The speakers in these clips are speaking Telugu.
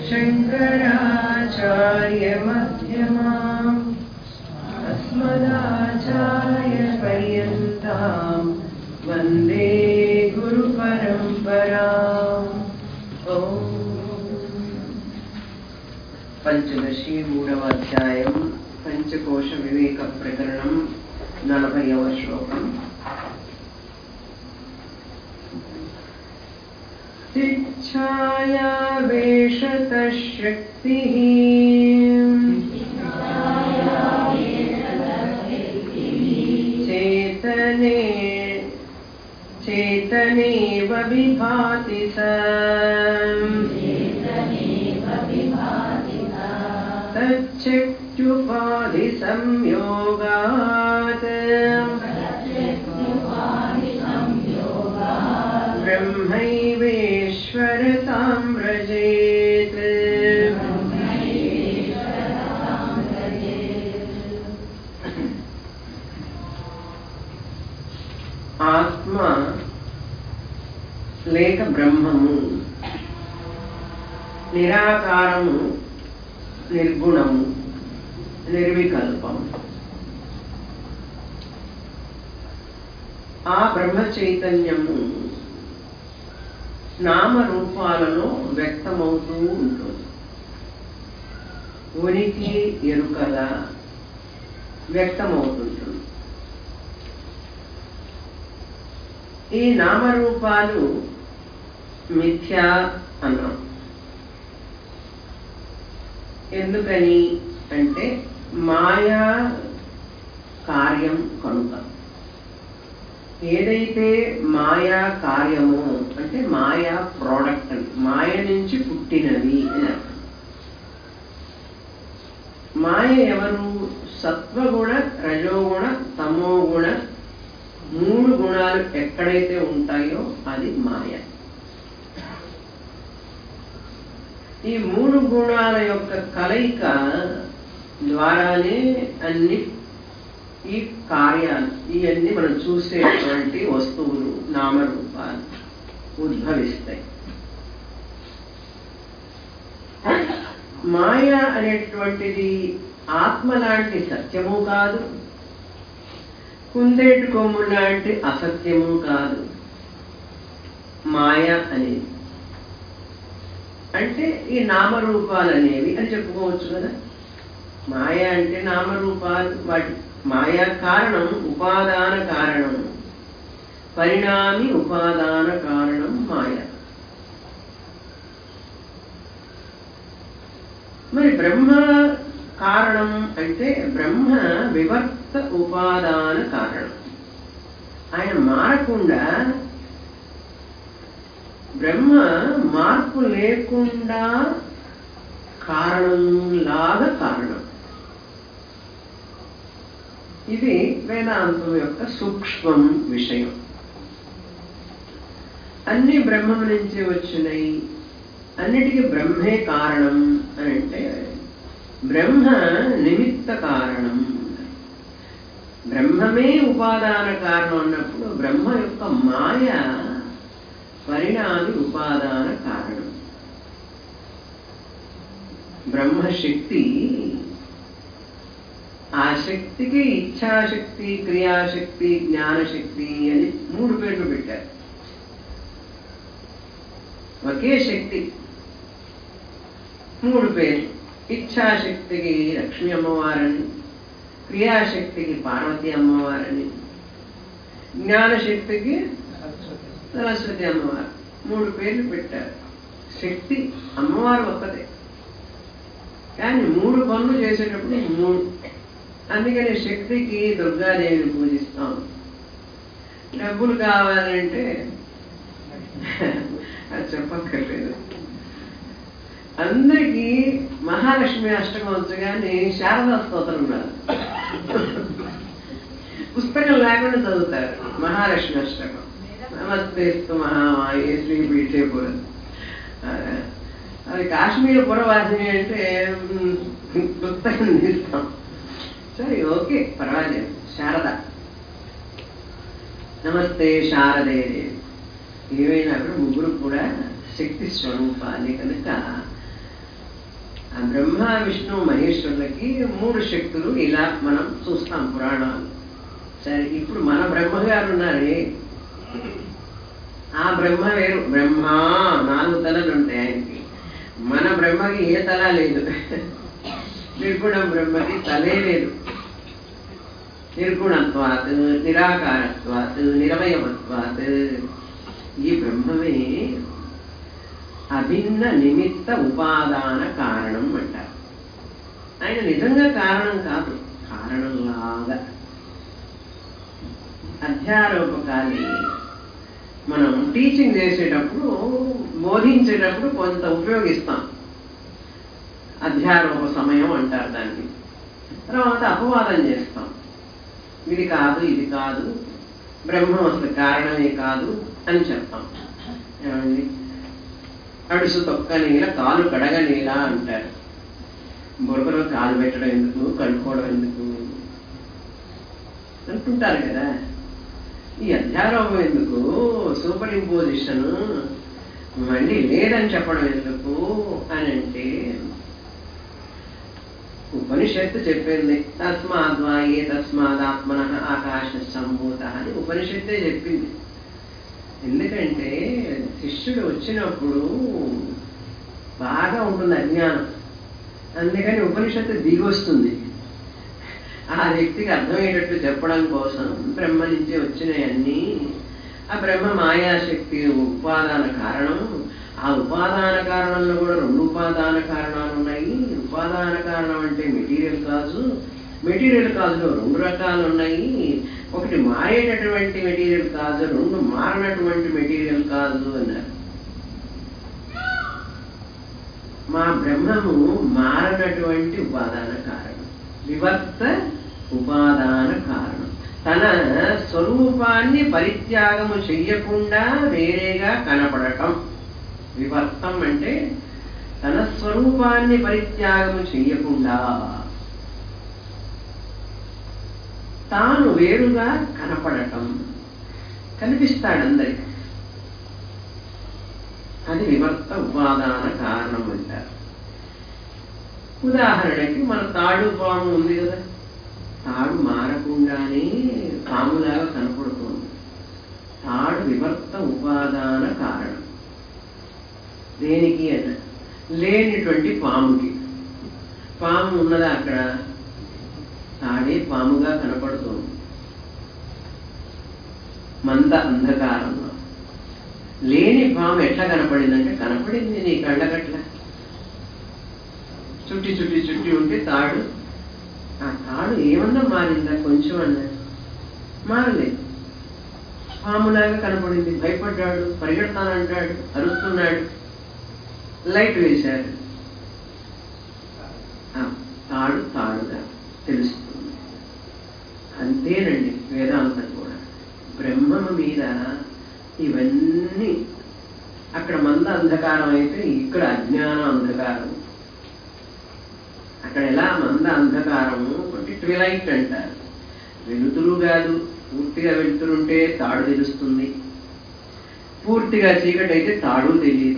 शङ्कराचार्यमध्यमाम् अस्मदाचार्यपर्यन्ताम् वन्दे गुरुपरम्पराम् ॐ పంచదశి మూడవ అధ్యాయం పంచకోశ వివేక ప్రకరణం నలభైవ శ్లోకం ఇచ్ఛాయా వేషత శక్తిః చేతనే చేతనేవ విభాతి స तच्चक्त्युपाधि संयोगात् ब्रह्मैवेश्वरतां व्रजेत् ఆత్మ లేక బ్రహ్మము నిరాకారము నిర్గుణము నిర్వికల్పం ఆ బ్రహ్మ చైతన్యము నామరూపాలలో వ్యక్తమవుతూ ఉంటుంది ఉనికి ఎరుకల వ్యక్తమవుతుంటుంది ఈ నామరూపాలు మిథ్య అన్నాం ఎందుకని అంటే మాయా కార్యం కనుక ఏదైతే మాయా కార్యమో అంటే మాయా ప్రోడక్ట్ అని మాయ నుంచి పుట్టినవి అని అర్థం మాయ ఎవరు సత్వగుణ రజోగుణ తమోగుణ మూడు గుణాలు ఎక్కడైతే ఉంటాయో అది మాయ ఈ మూడు గుణాల యొక్క కలయిక ద్వారానే అన్ని ఈ కార్యాలు ఇవన్నీ మనం చూసేటువంటి వస్తువులు నామరూపాలు ఉద్భవిస్తాయి మాయ అనేటువంటిది ఆత్మ లాంటి సత్యము కాదు కుందేటి కొమ్ము లాంటి అసత్యము కాదు మాయ అనేది అంటే ఈ నామరూపాలు అనేవి అని చెప్పుకోవచ్చు కదా మాయ అంటే నామరూపాలు వాటి మాయా కారణం ఉపాదాన కారణం పరిణామి ఉపాదాన కారణం మాయ మరి బ్రహ్మ కారణం అంటే బ్రహ్మ వివర్త ఉపాదాన కారణం ఆయన మారకుండా బ్రహ్మ మార్పు లేకుండా కారణంలాగా కారణం ఇది వేదాంతం యొక్క సూక్ష్మం విషయం అన్ని బ్రహ్మం నుంచి వచ్చినాయి అన్నిటికీ బ్రహ్మే కారణం అని అంటే బ్రహ్మ నిమిత్త కారణం బ్రహ్మమే ఉపాదాన కారణం అన్నప్పుడు బ్రహ్మ యొక్క మాయ పరిణామి ఉపాదాన కారణం బ్రహ్మశక్తి ఆ శక్తికి ఇచ్ఛాశక్తి క్రియాశక్తి జ్ఞానశక్తి అని మూడు పేర్లు పెట్టారు ఒకే శక్తి మూడు పేర్లు ఇచ్ఛాశక్తికి లక్ష్మీ అమ్మవారని క్రియాశక్తికి పార్వతి అమ్మవారని జ్ఞానశక్తికి సరస్వతి అమ్మవారు మూడు పేర్లు పెట్టారు శక్తి అమ్మవారు ఒక్కదే కానీ మూడు పనులు చేసేటప్పుడు మూడు అందుకని శక్తికి దుర్గాదేవిని పూజిస్తాం డబ్బులు కావాలంటే అది చెప్పక్కర్లేదు అందరికీ మహాలక్ష్మి అష్టకం వచ్చు కానీ శారదా స్తోత్రం రాదు పుస్తకం లేకుండా చదువుతారు మహాలక్ష్మి అష్టకం నమస్తేస్తు మహామాయే శ్రీ పీఠేపురం అది కాశ్మీర పురవాసిని అంటే మ్, పుస్తకం తీస్తాం సరే ఓకే పర్వాలేదు శారద నమస్తే శారదే ఏమైనా కూడా ముగ్గురు కూడా శక్తి స్వరూపాన్ని కనుక ఆ బ్రహ్మ విష్ణు మహేశ్వరులకి మూడు శక్తులు ఇలా మనం చూస్తాం పురాణాలు సరే ఇప్పుడు మన బ్రహ్మగారు ఉన్నారే ఆ బ్రహ్మ వేరు బ్రహ్మ నాలుగు తలలు ఉంటాయి ఆయనకి మన బ్రహ్మకి ఏ తల లేదు నిర్గుణ బ్రహ్మకి తలే లేదు నిర్గుణత్వాత్ నిరాకారత్వాత్ నిరవయవత్వాత్ ఈ బ్రహ్మమే అభిన్న నిమిత్త ఉపాదాన కారణం అంటారు ఆయన నిజంగా కారణం కాదు కారణంలాగా అధ్యారోపకాలి మనం టీచింగ్ చేసేటప్పుడు బోధించేటప్పుడు కొంత ఉపయోగిస్తాం అధ్యారోప సమయం అంటారు దాన్ని తర్వాత అపవాదం చేస్తాం ఇది కాదు ఇది కాదు బ్రహ్మం అసలు కారణమే కాదు అని చెప్తాం ఏమండి అడుసు తొక్క నీల కాలు కడగ నీల అంటారు బురదలో కాలు పెట్టడం ఎందుకు కడుక్కోవడం ఎందుకు అంటుంటారు కదా ఈ అధ్యారోపం ఎందుకు సూపర్ ఇంపోజిషన్ మళ్ళీ లేదని చెప్పడం ఎందుకు అని అంటే ఉపనిషత్తు చెప్పింది తస్మాద్వా ఏ తస్మాదాత్మన ఆకాశ సంభూత అని ఉపనిషత్తే చెప్పింది ఎందుకంటే శిష్యుడు వచ్చినప్పుడు బాగా ఉంటుంది అజ్ఞానం అందుకని ఉపనిషత్తు దిగొస్తుంది ఆ వ్యక్తికి అర్థమయ్యేటట్టు చెప్పడం కోసం బ్రహ్మ నుంచి వచ్చినాయన్నీ ఆ బ్రహ్మ మాయాశక్తి ఉపాదాన కారణం ఆ ఉపాదాన కారణంలో కూడా రెండు ఉపాదాన కారణాలు ఉన్నాయి ఉపాదాన కారణం అంటే మెటీరియల్ కాజు మెటీరియల్ కాజులో రెండు రకాలు ఉన్నాయి ఒకటి మారేటటువంటి మెటీరియల్ కాజు రెండు మారినటువంటి మెటీరియల్ కాజు అన్నారు మా బ్రహ్మము మారనటువంటి ఉపాదాన కారణం వివర్త ఉపాదాన కారణం తన స్వరూపాన్ని పరిత్యాగము చెయ్యకుండా వేరేగా కనపడటం వివర్తం అంటే తన స్వరూపాన్ని పరిత్యాగము చెయ్యకుండా తాను వేరుగా కనపడటం కనిపిస్తాడు అందరికి అది వివర్త ఉపాదాన కారణం అంటారు ఉదాహరణకి మన తాడు పాము ఉంది కదా తాడు మారకుండానే పాములాగా కనపడుతుంది తాడు వివర్త ఉపాదాన కారణం దేనికి అన్న లేనిటువంటి పాముకి పాము ఉన్నదా అక్కడ తాడే పాముగా కనపడుతుంది మంద అంధకారంలో లేని పాము ఎట్లా కనపడిందంటే కనపడింది నీ కళ్ళగట్ల చుట్టి చుట్టి చుట్టి ఉంటే తాడు ఆ తాడు ఏమన్నా మారిందా కొంచెం అన్నా మారలేదు పాములాగా కనపడింది భయపడ్డాడు పరిగెడతానంటాడు అరుస్తున్నాడు లైట్ వేశారు ఆ తాడు తాడుగా తెలుస్తుంది అంతేనండి వేదాంతం కూడా బ్రహ్మము మీద ఇవన్నీ అక్కడ మంద అంధకారం అయితే ఇక్కడ అజ్ఞాన అంధకారం అక్కడ ఎలా మంద అంధకారము ఒకటి ట్విలైట్ అంటారు వెలుతురు కాదు పూర్తిగా వెలుతురుంటే తాడు తెలుస్తుంది పూర్తిగా చీకటి అయితే తాడు తెలియదు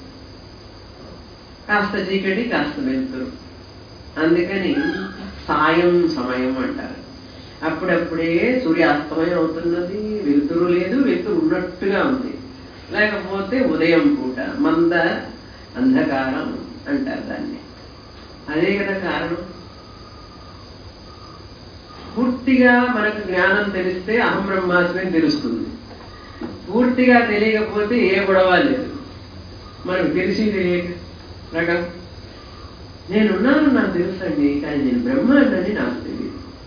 కాస్త చీకటి కాస్త వెలుతురు అందుకని సాయం సమయం అంటారు అప్పుడప్పుడే సూర్యాస్తమయం అవుతున్నది వెలుతురు లేదు వెలుతురు ఉన్నట్టుగా ఉంది లేకపోతే ఉదయం పూట మంద అంధకారం అంటారు దాన్ని అదే కదా కారణం పూర్తిగా మనకు జ్ఞానం తెలిస్తే అహం బ్రహ్మాస్మి తెలుస్తుంది పూర్తిగా తెలియకపోతే ఏ గొడవ లేదు మనకు తెలిసి తెలియక రకం నేనున్నాను నాకు తెలుసండి కానీ నేను బ్రహ్మాండని నాకు తెలియదు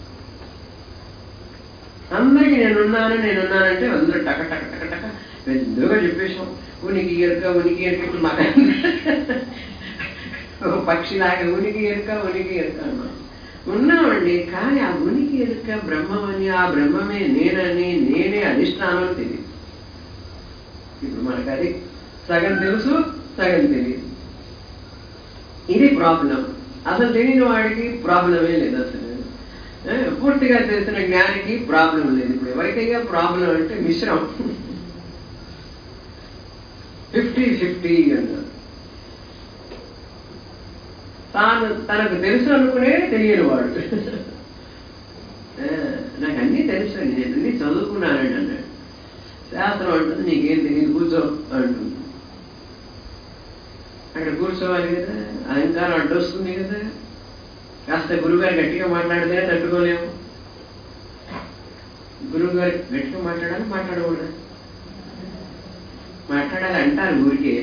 అందరికీ నేనున్నాను నేనున్నానంటే అందరూ టక టక టక టక పెద్దగా చెప్పేసాం ఉనికి ఎరుక ఉనికి ఎరుక ఇప్పుడు మాకు ఒక పక్షిలాగా ఉనికి ఎరుక ఉనికి ఎరుక అన్నాం ఉన్నామండి కానీ ఆ ఉనికి ఎరుక బ్రహ్మమని ఆ బ్రహ్మమే నేనని నేనే అధిష్టానం అని తెలియదు ఇప్పుడు మనకు అది సగం తెలుసు సగం తెలియదు ఇది ప్రాబ్లం అసలు తెలియని వాడికి ప్రాబ్లమే లేదు అసలు ఏ, పూర్తిగా తెలిసిన జ్ఞానికి ప్రాబ్లం లేదు ఇప్పుడు ఎవరికైనా ప్రాబ్లం అంటే మిశ్రం ఫిఫ్టీ ఫిఫ్టీ అన్నారు తాను తనకు తెలుసు అనుకునే తెలియని వాడు ఆ, నాకు అన్నీ తెలుసు అండి నేను అన్నీ చదువుకున్నానండి అన్నాడు శాస్త్రం అంటుంది నీకేం తెలియదు కూర్చో అంటుంది అక్కడ కూర్చోవాలి కదా అహంకారం అడ్డొస్తుంది కదా కాస్త గురువుగారు గట్టిగా మాట్లాడితేనే తట్టుకోలేము గురువు గారు గట్టిగా మాట్లాడాలి మాట్లాడకూడదు మాట్లాడాలి అంటారు ఊరికే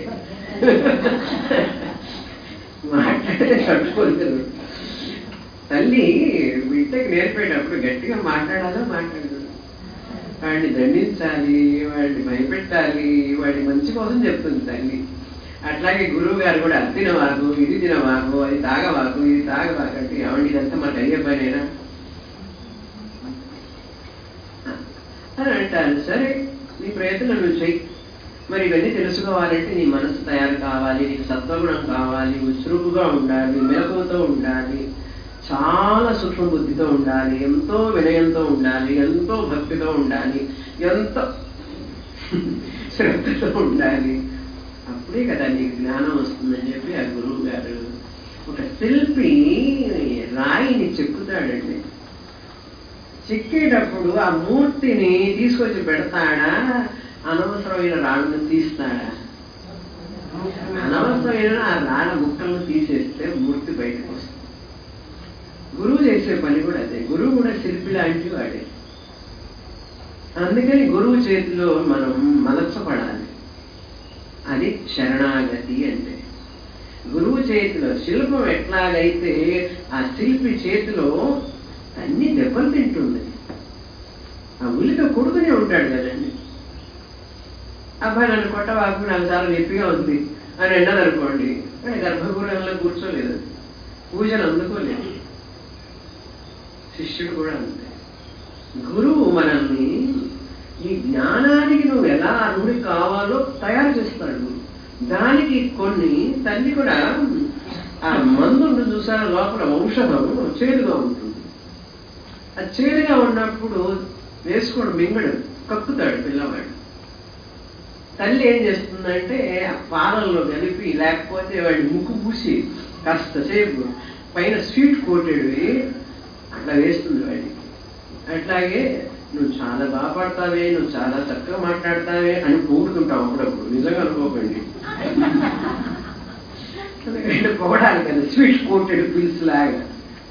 మాట్లాడితే తట్టుకోలేదు తల్లి బిడ్డకి నేర్పేటప్పుడు గట్టిగా మాట్లాడాలో మాట్లాడదు వాడిని దండించాలి వాడిని భయపెట్టాలి వాడి మంచి కోసం చెప్తుంది తల్లి అట్లాగే గురువు గారు కూడా అది తినవాకు ఇది తినవాకు అది తాగవాకు ఇది తాగవాకు అంటే ఏమండి ఇదంతా మనకు అయ్యే పనేనా అని అంటారు సరే నీ ప్రయత్నం నువ్వు చెయ్యి మరి ఇవన్నీ తెలుసుకోవాలంటే నీ మనసు తయారు కావాలి నీకు సత్వగుణం కావాలి నువ్వు చురుకుగా ఉండాలి మెలకువతో ఉండాలి చాలా సూక్ష్మ బుద్ధితో ఉండాలి ఎంతో వినయంతో ఉండాలి ఎంతో భక్తితో ఉండాలి ఎంతో శ్రద్ధతో ఉండాలి అప్పుడే కదా నీకు జ్ఞానం వస్తుందని చెప్పి ఆ గురువు గారు ఒక శిల్పి రాయిని చెక్కుతాడండి చెక్కేటప్పుడు ఆ మూర్తిని తీసుకొచ్చి పెడతాడా అనవసరమైన రాళ్ళను తీస్తాడా అనవసరమైన ఆ రాళ్ళ ముక్కలను తీసేస్తే మూర్తి బయటకు వస్తుంది గురువు చేసే పని కూడా అదే గురువు కూడా శిల్పి లాంటి వాడే అందుకని గురువు చేతిలో మనం మలచపడాలి అది శరణాగతి అంటే గురువు చేతిలో శిల్పం ఎట్లాగైతే ఆ శిల్పి చేతిలో అన్ని దెబ్బలు తింటుంది ఆ ఉలిక కొడుకునే ఉంటాడు కదండి అబ్బాయి నన్ను కొట్టవాకు నాకు చాలా నొప్పిగా ఉంది అని అన్నదనుకోండి కానీ గర్భగృహంలో కూర్చోలేదు పూజలు అందుకోలేదు శిష్యుడు కూడా అంతే గురువు మనల్ని ఈ జ్ఞానానికి నువ్వు ఎలా అర్హుడి కావాలో తయారు చేస్తాడు దానికి కొన్ని తల్లి కూడా ఆ మందు చూసారా లోపల ఔషధం చేదుగా ఉంటుంది ఆ చేదుగా ఉన్నప్పుడు వేసుకోడు మింగడు కక్కుతాడు పిల్లవాడు తల్లి ఏం చేస్తుందంటే ఆ పాలల్లో కలిపి లేకపోతే వాడి ముక్కు పూసి కాస్తసేపు పైన స్వీట్ కోటెడ్వి అట్లా వేస్తుంది వాడికి అట్లాగే నువ్వు చాలా బాగా పాడతావే నువ్వు చాలా చక్కగా మాట్లాడతావే అని పొగుడుతుంటావు అప్పుడప్పుడు నిజంగా అనుకోకండి ఎందుకంటే పొగడాలి కదా స్వీట్ కోటెడ్ పిల్స్ లాగా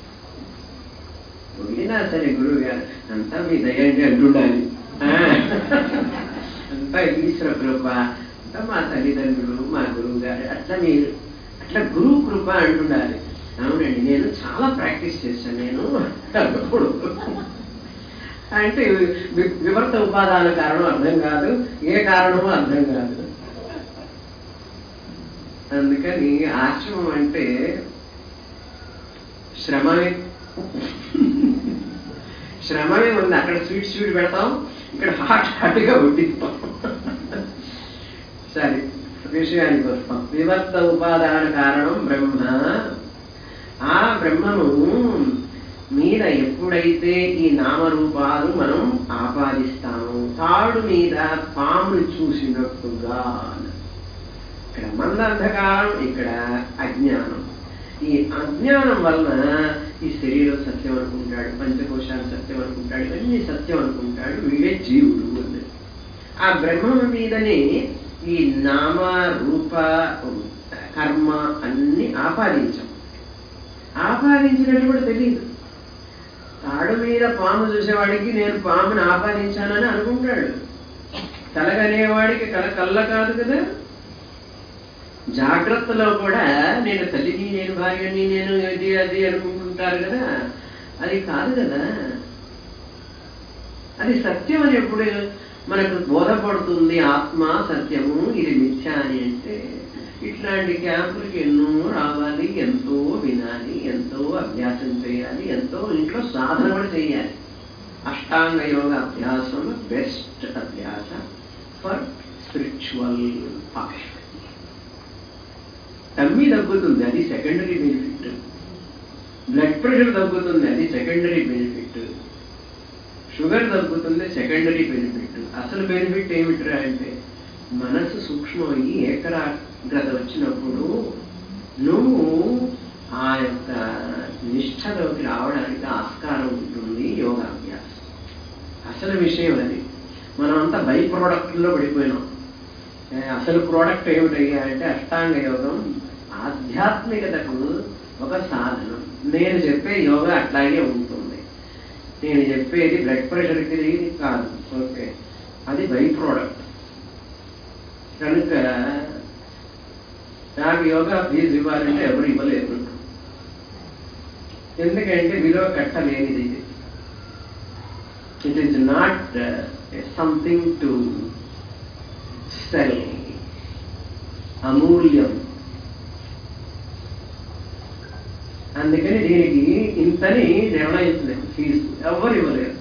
పోయినా సరే గురువు గారు అంతా మీ దయండి అంటుండాలి ఆ. అంతా ఈశ్వర కృప అంతా మా తల్లిదండ్రులు మా గురువు గారు అట్లా మీరు అట్లా గురువు కృప అంటుండాలి అవునండి నేను చాలా ప్రాక్టీస్ చేశాను నేను అప్పుడు అంటే వి- వివర్త ఉపాదాన కారణం అర్థం కాదు ఏ కారణమో అర్థం కాదు అందుకని ఆశ్రమం అంటే శ్రమమే శ్రమమే ఉంది అక్కడ స్వీట్ స్వీట్ పెడతాం ఇక్కడ హాట్ హాట్గా వడ్డిస్తాం సరే విషయానికి వస్తాం వివర్త ఉపాదాన కారణం బ్రహ్మ ఆ బ్రహ్మను మీద ఎప్పుడైతే ఈ నామరూపాలు మనం ఆపాదిస్తామో తాడు మీద పామును చూసినట్టుగా ఇక్కడ మందంధకారం ఇక్కడ అజ్ఞానం ఈ అజ్ఞానం వలన ఈ శరీరం సత్యం అనుకుంటాడు పంచకోశాలు సత్యం అనుకుంటాడు ఇవన్నీ సత్యం అనుకుంటాడు వీడే జీవుడు అన్నది ఆ బ్రహ్మం మీదనే ఈ నామ రూప కర్మ అన్ని ఆపాదించాం ఆపాదించినట్టు కూడా తెలియదు తాడు మీద పాము చూసేవాడికి నేను పాముని ఆపాదించానని అనుకుంటాడు కలగనేవాడికి కల కళ్ళ కాదు కదా జాగ్రత్తలో కూడా నేను తల్లిని నేను భార్యని నేను ఇది అది అనుకుంటుంటారు కదా అది కాదు కదా అది సత్యం అని ఎప్పుడు మనకు బోధపడుతుంది ఆత్మ సత్యము ఇది మిథ్య అని అంటే ఇట్లాంటి క్యాంపులకి ఎన్నో రావాలి ఎంతో వినాలి ఎంతో అభ్యాసం చేయాలి ఎంతో ఇంట్లో సాధన కూడా చేయాలి అష్టాంగ యోగ అభ్యాసం బెస్ట్ అభ్యాస ఫర్ స్పిరిచువల్ పాష్ తమ్మి తగ్గుతుంది అది సెకండరీ బెనిఫిట్ బ్లడ్ ప్రెషర్ తగ్గుతుంది అది సెకండరీ బెనిఫిట్ షుగర్ తగ్గుతుంది సెకండరీ బెనిఫిట్ అసలు బెనిఫిట్ ఏమిట్రా అంటే మనసు సూక్ష్మమయ్యి ఏకరాగ్రత వచ్చినప్పుడు నువ్వు ఆ నిష్ఠలోకి రావడానికి ఆస్కారం ఉంటుంది యోగాభ్యాసం అసలు విషయం అది మనం అంతా బై ప్రోడక్ట్లో పడిపోయినాం ఏ, అసలు ప్రోడక్ట్ ఏమిటయ్యా అంటే అష్టాంగ యోగం ఆధ్యాత్మికతకు ఒక సాధనం నేను చెప్పే యోగా అట్లాగే ఉంటుంది నేను చెప్పేది బ్లడ్ ప్రెషర్కి ఇది కాదు ఓకే అది బై ప్రోడక్ట్ కనుక నాకు యోగా ఫీజు ఇవ్వాలంటే ఎవరు ఇవ్వలేరు ఎందుకంటే విలువ కట్టలేనిది ఇది it is not something to sell అమూల్యం అందుకని దీనికి ఇంతని నిర్ణయించలేదు ఫీజు ఎవరు ఇవ్వలేరు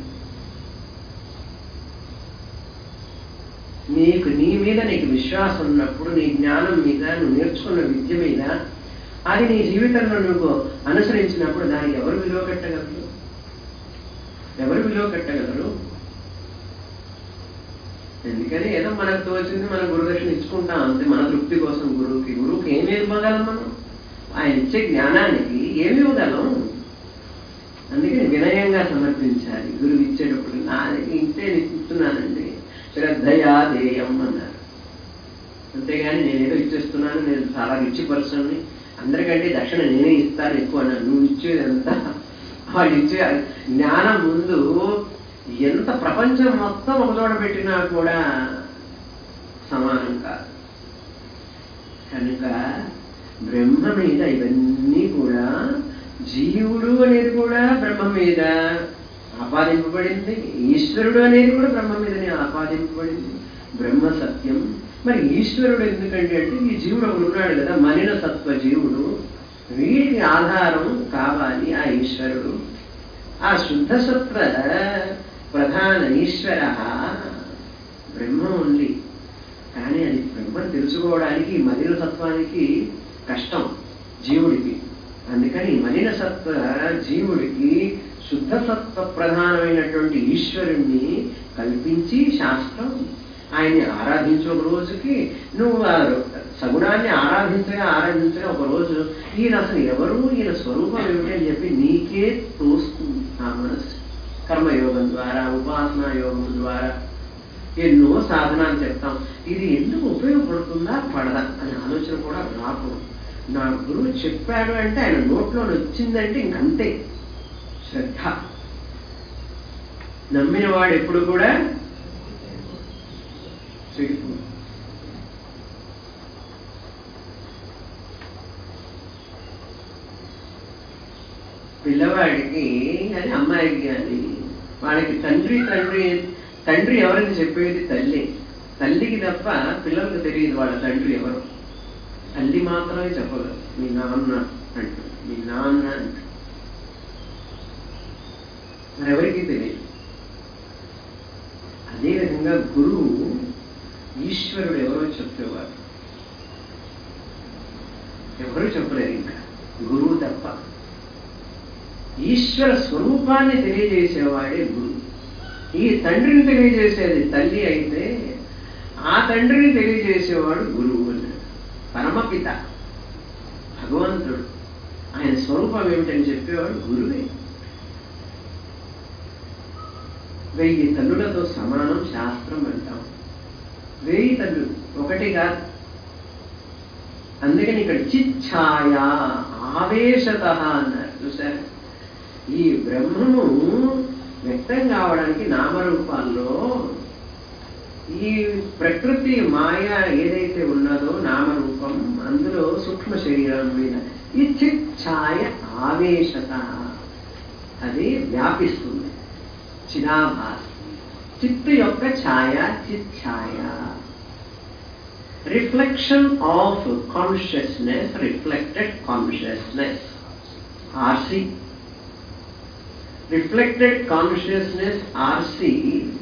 నీకు నీ మీద నీకు విశ్వాసం ఉన్నప్పుడు నీ జ్ఞానం మీద నువ్వు నేర్చుకున్న విద్య మీద అది నీ జీవితంలో నువ్వు అనుసరించినప్పుడు దానికి ఎవరు విలువ కట్టగలరు ఎవరు విలువ కట్టగలరు ఎందుకని ఏదో మనకు తోచింది మన గురుదక్షిణ ఇచ్చుకుంటాం అంతే మన తృప్తి కోసం గురువుకి గురువుకి ఏమి ఇవ్వగలం మనం ఆయన ఇచ్చే జ్ఞానానికి ఏమి ఇవ్వగలం అందుకని వినయంగా సమర్పించాలి గురువు ఇచ్చేటప్పుడు నాది ఇంతే నీకు ఇస్తున్నానండి శ్రద్ధయా దేయం అన్నారు అంతేగాని నేను ఏదో ఇచ్చేస్తున్నాను నేను చాలా రిచ్ పర్సన్ని అందరికంటే దక్షిణ నేనే ఇస్తాను ఎక్కువ అన్నాను నువ్వు ఇచ్చేది ఎంత వాళ్ళు ఇచ్చే జ్ఞానం ముందు ఎంత ప్రపంచం మొత్తం ఒకచోట పెట్టినా కూడా సమానం కాదు కనుక బ్రహ్మ మీద ఇవన్నీ కూడా జీవుడు అనేది కూడా బ్రహ్మ మీద ఆపాదింపబడింది ఈశ్వరుడు అనేది కూడా బ్రహ్మ మీదనే ఆపాదింపబడింది బ్రహ్మ సత్యం మరి ఈశ్వరుడు ఎందుకంటే అంటే ఈ జీవుడు ఒకడు ఉన్నాడు కదా మలిన సత్వ జీవుడు వీడికి ఆధారం కావాలి ఆ ఈశ్వరుడు ఆ శుద్ధ సత్వ ప్రధాన ఈశ్వర బ్రహ్మ ఉంది కానీ అది బ్రహ్మను తెలుసుకోవడానికి ఈ మలిన సత్వానికి కష్టం జీవుడికి అందుకని ఈ మలిన సత్వ జీవుడికి శుద్ధ సత్వ ప్రధానమైనటువంటి ఈశ్వరుణ్ణి కల్పించి శాస్త్రం ఆయన్ని ఆరాధించే ఒక రోజుకి నువ్వు ఆ సగుణాన్ని ఆరాధించగా ఆరాధించగా ఒక రోజు ఈయన అసలు ఎవరు ఈయన స్వరూపం ఏమిటి అని చెప్పి నీకే తోస్తుంది ఆ మనసు కర్మయోగం ద్వారా ఉపాసనా యోగం ద్వారా ఎన్నో సాధనాలు చెప్తాం ఇది ఎందుకు ఉపయోగపడుతుందా పడదా అనే ఆలోచన కూడా రాకూడదు నా గురువు చెప్పాడు అంటే ఆయన నోట్లో వచ్చిందంటే ఇంకంతే శ్రద్ధ నమ్మిన వాడు ఎప్పుడు కూడా చెడిపోడు పిల్లవాడికి కానీ అమ్మాయికి కానీ వాళ్ళకి తండ్రి తండ్రి తండ్రి ఎవరని చెప్పేది తల్లి తల్లికి తప్ప పిల్లలకు తెలియదు వాళ్ళ తండ్రి ఎవరు తల్లి మాత్రమే చెప్పగలరు మీ నాన్న అంటూ మీ నాన్న అంటూ మరెవరికి తెలియదు అదేవిధంగా గురువు ఈశ్వరుడు ఎవరో చెప్పేవారు ఎవరు చెప్పలేరు ఇంకా గురువు తప్ప ఈశ్వర స్వరూపాన్ని తెలియజేసేవాడే గురువు ఈ తండ్రిని తెలియజేసేది తల్లి అయితే ఆ తండ్రిని తెలియజేసేవాడు గురువు అన్నాడు పరమపిత భగవంతుడు ఆయన స్వరూపం ఏమిటని చెప్పేవాడు గురువే వెయ్యి తల్లులతో సమానం శాస్త్రం అంటాం వెయ్యి తల్లులు ఒకటి కాదు అందుకని ఇక్కడ చిచ్ఛాయ ఆవేశత అన్నారు చూసారా ఈ బ్రహ్మము వ్యక్తం కావడానికి నామరూపాల్లో ఈ ప్రకృతి మాయ ఏదైతే ఉన్నదో నామరూపం అందులో సూక్ష్మ శరీరం మీద ఈ చిత్ ఛాయ ఆవేశత అది వ్యాపిస్తుంది చిదాభాస్ చిత్తు యొక్క ఛాయ చిత్ ఛాయ reflection of consciousness reflected consciousness R C reflected consciousness R C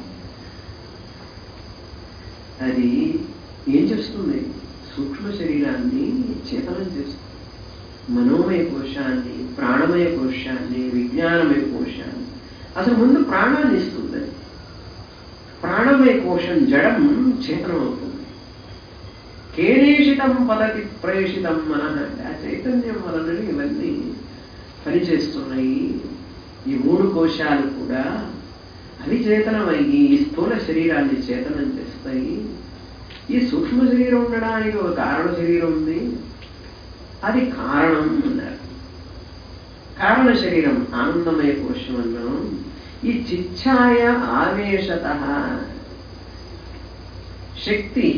అది ఏం చేస్తుంది సూక్ష్మ శరీరాన్ని చేతనం చేస్తుంది మనోమయ కోశాన్ని ప్రాణమయ కోశాన్ని విజ్ఞానమయ కోశాన్ని అసలు ముందు ప్రాణాన్ని ఇస్తుంది అది ప్రాణమయ కోశం జడం చేతనం అవుతుంది కేనేషితం పదతి ప్రేషితం మన అంటే ఆ చైతన్యం వలన ఇవన్నీ పనిచేస్తున్నాయి ఈ మూడు కోశాలు కూడా అవి చేతనమయ్యి ఈ స్థూల శరీరాన్ని చేతనం చేస్తాయి ఈ సూక్ష్మ శరీరం ఉండడానికి ఒక కారణ శరీరం ఉంది అది కారణం అన్నారు కారణ శరీరం ఆనందమయ కోశం అన్నాం ఈ చిచ్ఛాయ ఆవేశత శక్తి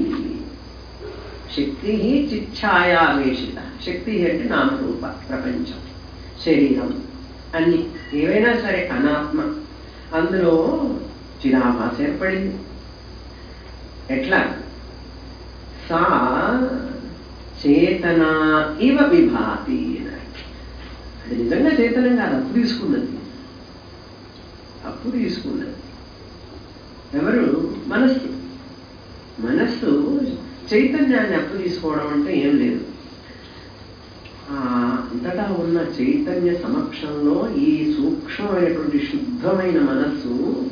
శక్తి చిచ్ఛాయావేశిత శక్తి అంటే నామరూప ప్రపంచం శరీరం అన్ని ఏవైనా సరే అనాత్మ అందులో చిరాభాస ఏర్పడింది ఎట్లా సా చేతన ఇవ విభాతి అన్నారు. అది నిజంగా చేతనం కాదు అప్పు తీసుకున్నది అప్పు తీసుకున్నది ఎవరు మనస్సు మనస్సు చైతన్యాన్ని అప్పు తీసుకోవడం అంటే ఏం లేదు ఆ అంతటా ఉన్న చైతన్య సమక్షంలో ఈ సూక్ష్మమైనటువంటి శుద్ధమైన మనస్సు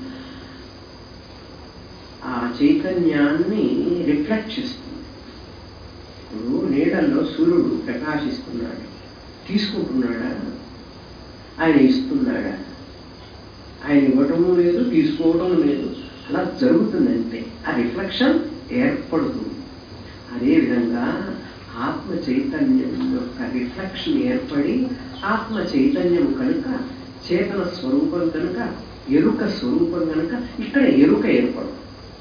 ఆ చైతన్యాన్ని రిఫ్లెక్ట్ చేస్తుంది ఇప్పుడు నీడల్లో సూర్యుడు ప్రకాశిస్తున్నాడు తీసుకుంటున్నాడా ఆయన ఇస్తున్నాడా ఆయన ఇవ్వటము లేదు తీసుకోవడం లేదు అలా జరుగుతుంది అంతే ఆ రిఫ్లెక్షన్ ఏర్పడుతుంది అదేవిధంగా ఆత్మ చైతన్యం యొక్క రిఫ్లెక్షన్ ఏర్పడి ఆత్మ చైతన్యం కనుక చేతన స్వరూపం కనుక ఎరుక స్వరూపం కనుక ఇక్కడ ఎరుక ఏర్పడుతుంది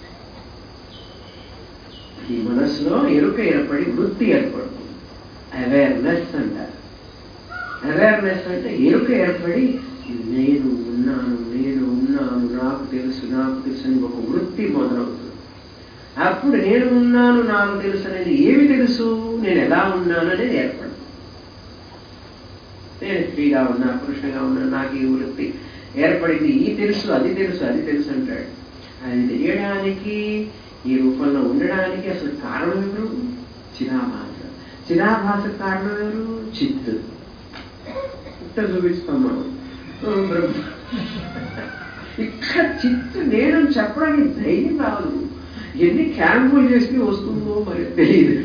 ఈ మనసులో ఎరుక ఏర్పడి వృత్తి ఏర్పడుతుంది అవేర్నెస్ అంటారు అవేర్నెస్ అంటే ఎరుక ఏర్పడి నేను ఉన్నాను నేను ఉన్నాను నాకు తెలుసు నాకు తెలుసు అని ఒక వృత్తి మొదలవుతుంది అప్పుడు నేను ఉన్నాను నాకు తెలుసు అనేది ఏమి తెలుసు నేను ఎలా ఉన్నాను అనేది ఏర్పడుతుంది నేను స్త్రీగా ఉన్నా పురుషునిగా ఉన్నా నాకు ఈ వృత్తి ఏర్పడింది ఈ తెలుసు అది తెలుసు అది తెలుసు అంటాడు అది తెలియడానికి ఈ రూపంలో ఉండడానికి అసలు కారణం ఎవరు చిరాభాష చిరాభాష కారణం ఎవరు చిత్ ఇక్కడ చూపిస్తాం మనం ఓ బ్రహ్మ. ఇక్కడ చిత్తు నేను చెప్పడానికి ధైర్యం రాదు ఎన్ని క్యాంపులు చేస్తే వస్తుందో మరి తెలియదు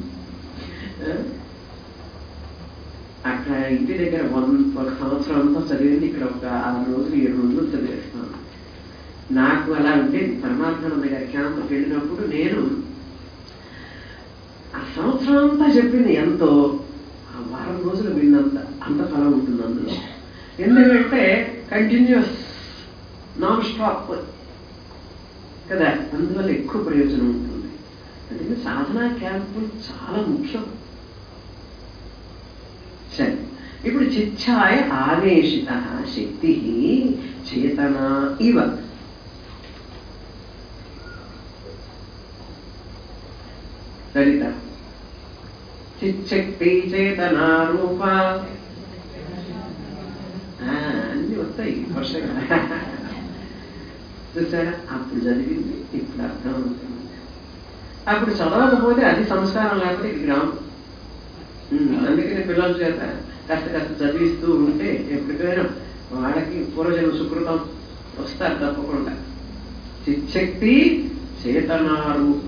అక్కడ ఇంటి దగ్గర వన్ ఒక సంవత్సరం అంతా చదివింది ఇక్కడ ఒక ఆరు రోజులు ఏడు రోజులు చదివేస్తాను నాకు అలా ఉండేది పరమాత్మానంద గారి క్యాంపుకి వెళ్ళినప్పుడు నేను ఆ సంవత్సరం అంతా చెప్పింది ఎంతో ఆ వారం రోజులు విన్నంత అంత ఫలం ఉంటుంది అందులో ఎందుకంటే కంటిన్యూస్ నాన్ స్టాప్ కదా అందువల్ల ఎక్కువ ప్రయోజనం ఉంటుంది అందుకని సాధనా క్యాంపులు చాలా ముఖ్యం సరే ఇప్పుడు చిచ్ఛాయ ఆవేశిత శక్తి చేతన ఇవ సరిత చిచ్చక్తి చేతనా రూప ఆ, అన్ని వస్తాయి వర్షగా చూసారా అప్పుడు చదివింది ఇప్పుడు అర్థం అవుతుంది అప్పుడు చదవకపోతే అది సంస్కారం లేకపోతే ఇది గ్రామం ఉమ్, అందుకని పిల్లల చేత కాస్త కాస్త చదివిస్తూ ఉంటే ఎప్పటికైనా వాళ్ళకి పూర్వజన్మ సుకృతం వస్తారు తప్పకుండా చిచ్చక్తి చేతనారూప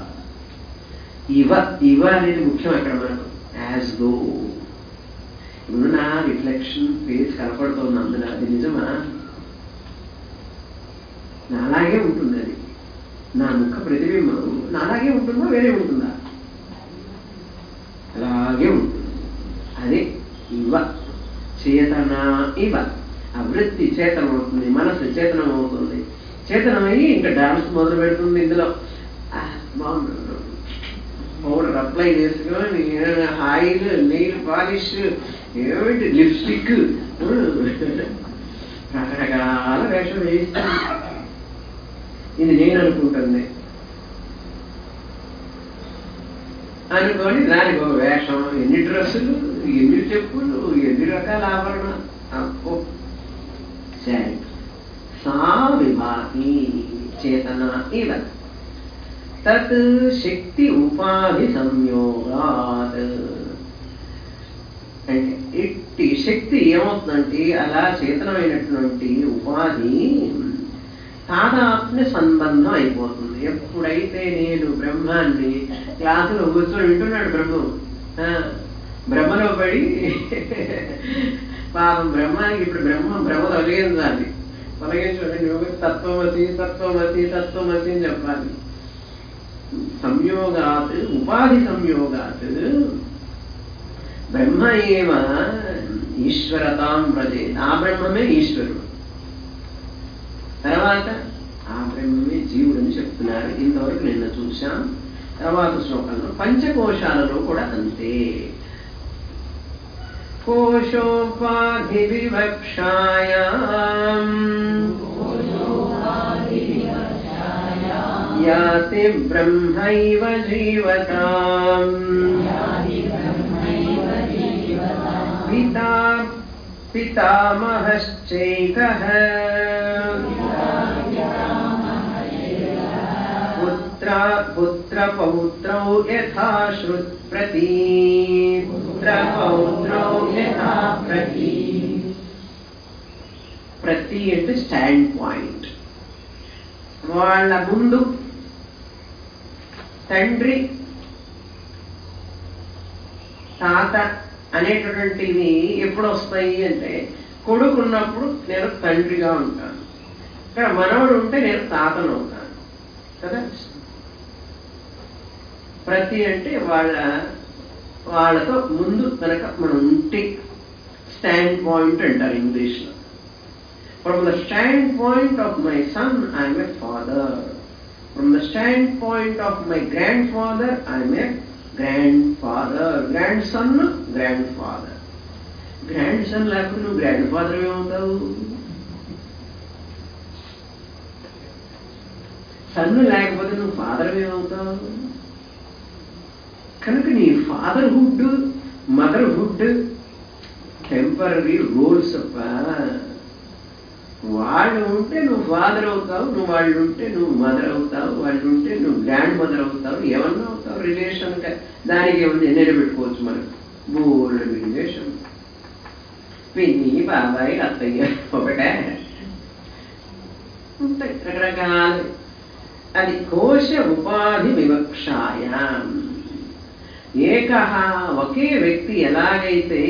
ఇవ ఇవ అనేది ముఖ్యం అక్కడ మనకు యాజ్ దో ఇప్పుడు నా రిఫ్లెక్షన్ ఫేస్ కనపడుతోంది అందులో అది నిజమా నాలాగే ఉంటుంది అది నా ముఖ ప్రతిబింబం నాలాగే ఉంటుందా వేరే ఉంటుందా అలాగే ఉంటుంది అదే ఇవ చేతన ఇవ ఆ వృత్తి చేతనం అవుతుంది మనసు చేతనం అవుతుంది చేతనమయ్యి ఇంకా డాన్స్ మొదలు పెడుతుంది ఇందులో ఆ, బాగుంది పౌడర్ అప్లై చేసుకొని ఆయిల్ నెయిల్ పాలిష్ ఏమిటి లిప్స్టిక్ రకరకాల వేషం వేయిస్తుంది ఇది నేను అనుకుంటుంది అనుకొని దానికి ఒక వేషం ఎన్ని డ్రెస్సులు ఎన్ని చెప్పులు ఎన్ని రకాల ఆభరణాలు అప్పో సరే సా విభాతి చేతన ఇవ తత్ శక్తి ఉపాధి సంయోగాత్ అంటే ఇట్టి శక్తి ఏమవుతుందంటే అలా చేతనమైనటువంటి ఉపాధి తాదాత్మ్య సంబంధం అయిపోతుంది ఎప్పుడైతే నేను బ్రహ్మాన్ని క్లాసులో కూర్చొని వింటున్నాడు బ్రహ్మం ఆ, బ్రహ్మలో పడి పాపం బ్రహ్మానికి ఇప్పుడు బ్రహ్మ బ్రహ్మ తొలగించాలి తొలగించండి నువ్వు తత్వమసి తత్వమసి తత్వమసి అని చెప్పాలి సంయోగాత్ ఉపాధి సంయోగాత్ బ్రహ్మ ఏవ ఈశ్వరతాం ప్రజే ఆ బ్రహ్మమే ఈశ్వరుడు తర్వాత ఆ బ్రహ్మమే జీవుడని చెప్తున్నారు ఇంతవరకు నిన్న చూశాం తర్వాత శ్లోకంలో పంచకోశాలలో కూడా అంతే కోశోపాధి వివక్షాయా యాతి బ్రహ్మైవ జీవతాం పితా పితామహశ్చైకः పుత్ర పుత్రపౌత్రౌ యథా శ్రుత్ప్రతి పుత్రపౌత్రౌ యథా ప్రతి ప్రతి అంటే స్టాండ్ పాయింట్ వాళ్ళ ముందు తండ్రి తాత అనేటటువంటివి ఎప్పుడు వస్తాయి అంటే కొడుకున్నప్పుడు నేను తండ్రిగా ఉంటాను ఇక్కడ మనవడు ఉంటే నేను తాతను అవుతాను కదా ప్రతి అంటే వాళ్ళ వాళ్ళతో ముందు కనుక మనం ఉంటే స్టాండ్ పాయింట్ అంటారు ఇంగ్లీష్లో from the standpoint of my son I'm a father from the standpoint of my grandfather I'm a grandfather grandson grandfather grandson లేకపోతే నువ్వు గ్రాండ్ ఫాదర్ ఏమవుతావు సన్ను లేకపోతే నువ్వు ఫాదర్ ఏమవుతావు కనుక నీ ఫాదర్హుడ్ మదర్హుడ్ టెంపరీ రోల్స్ అప్ప వాళ్ళు ఉంటే నువ్వు ఫాదర్ అవుతావు నువ్వు వాళ్ళు ఉంటే నువ్వు మదర్ అవుతావు వాళ్ళు ఉంటే నువ్వు గ్రాండ్ మదర్ అవుతావు ఏమన్నా అవుతావు రిలేషన్ దానికి ఏమన్నా నిలబెట్టుకోవచ్చు మనం బోల్డ్ రిలేషన్ పిన్ని బాబాయ్ అత్తయ్య ఒకటే ఉంటాయి రకరకాలు అది కోశ ఉపాధి వివక్షాయ ఏక ఒకే వ్యక్తి ఎలాగైతే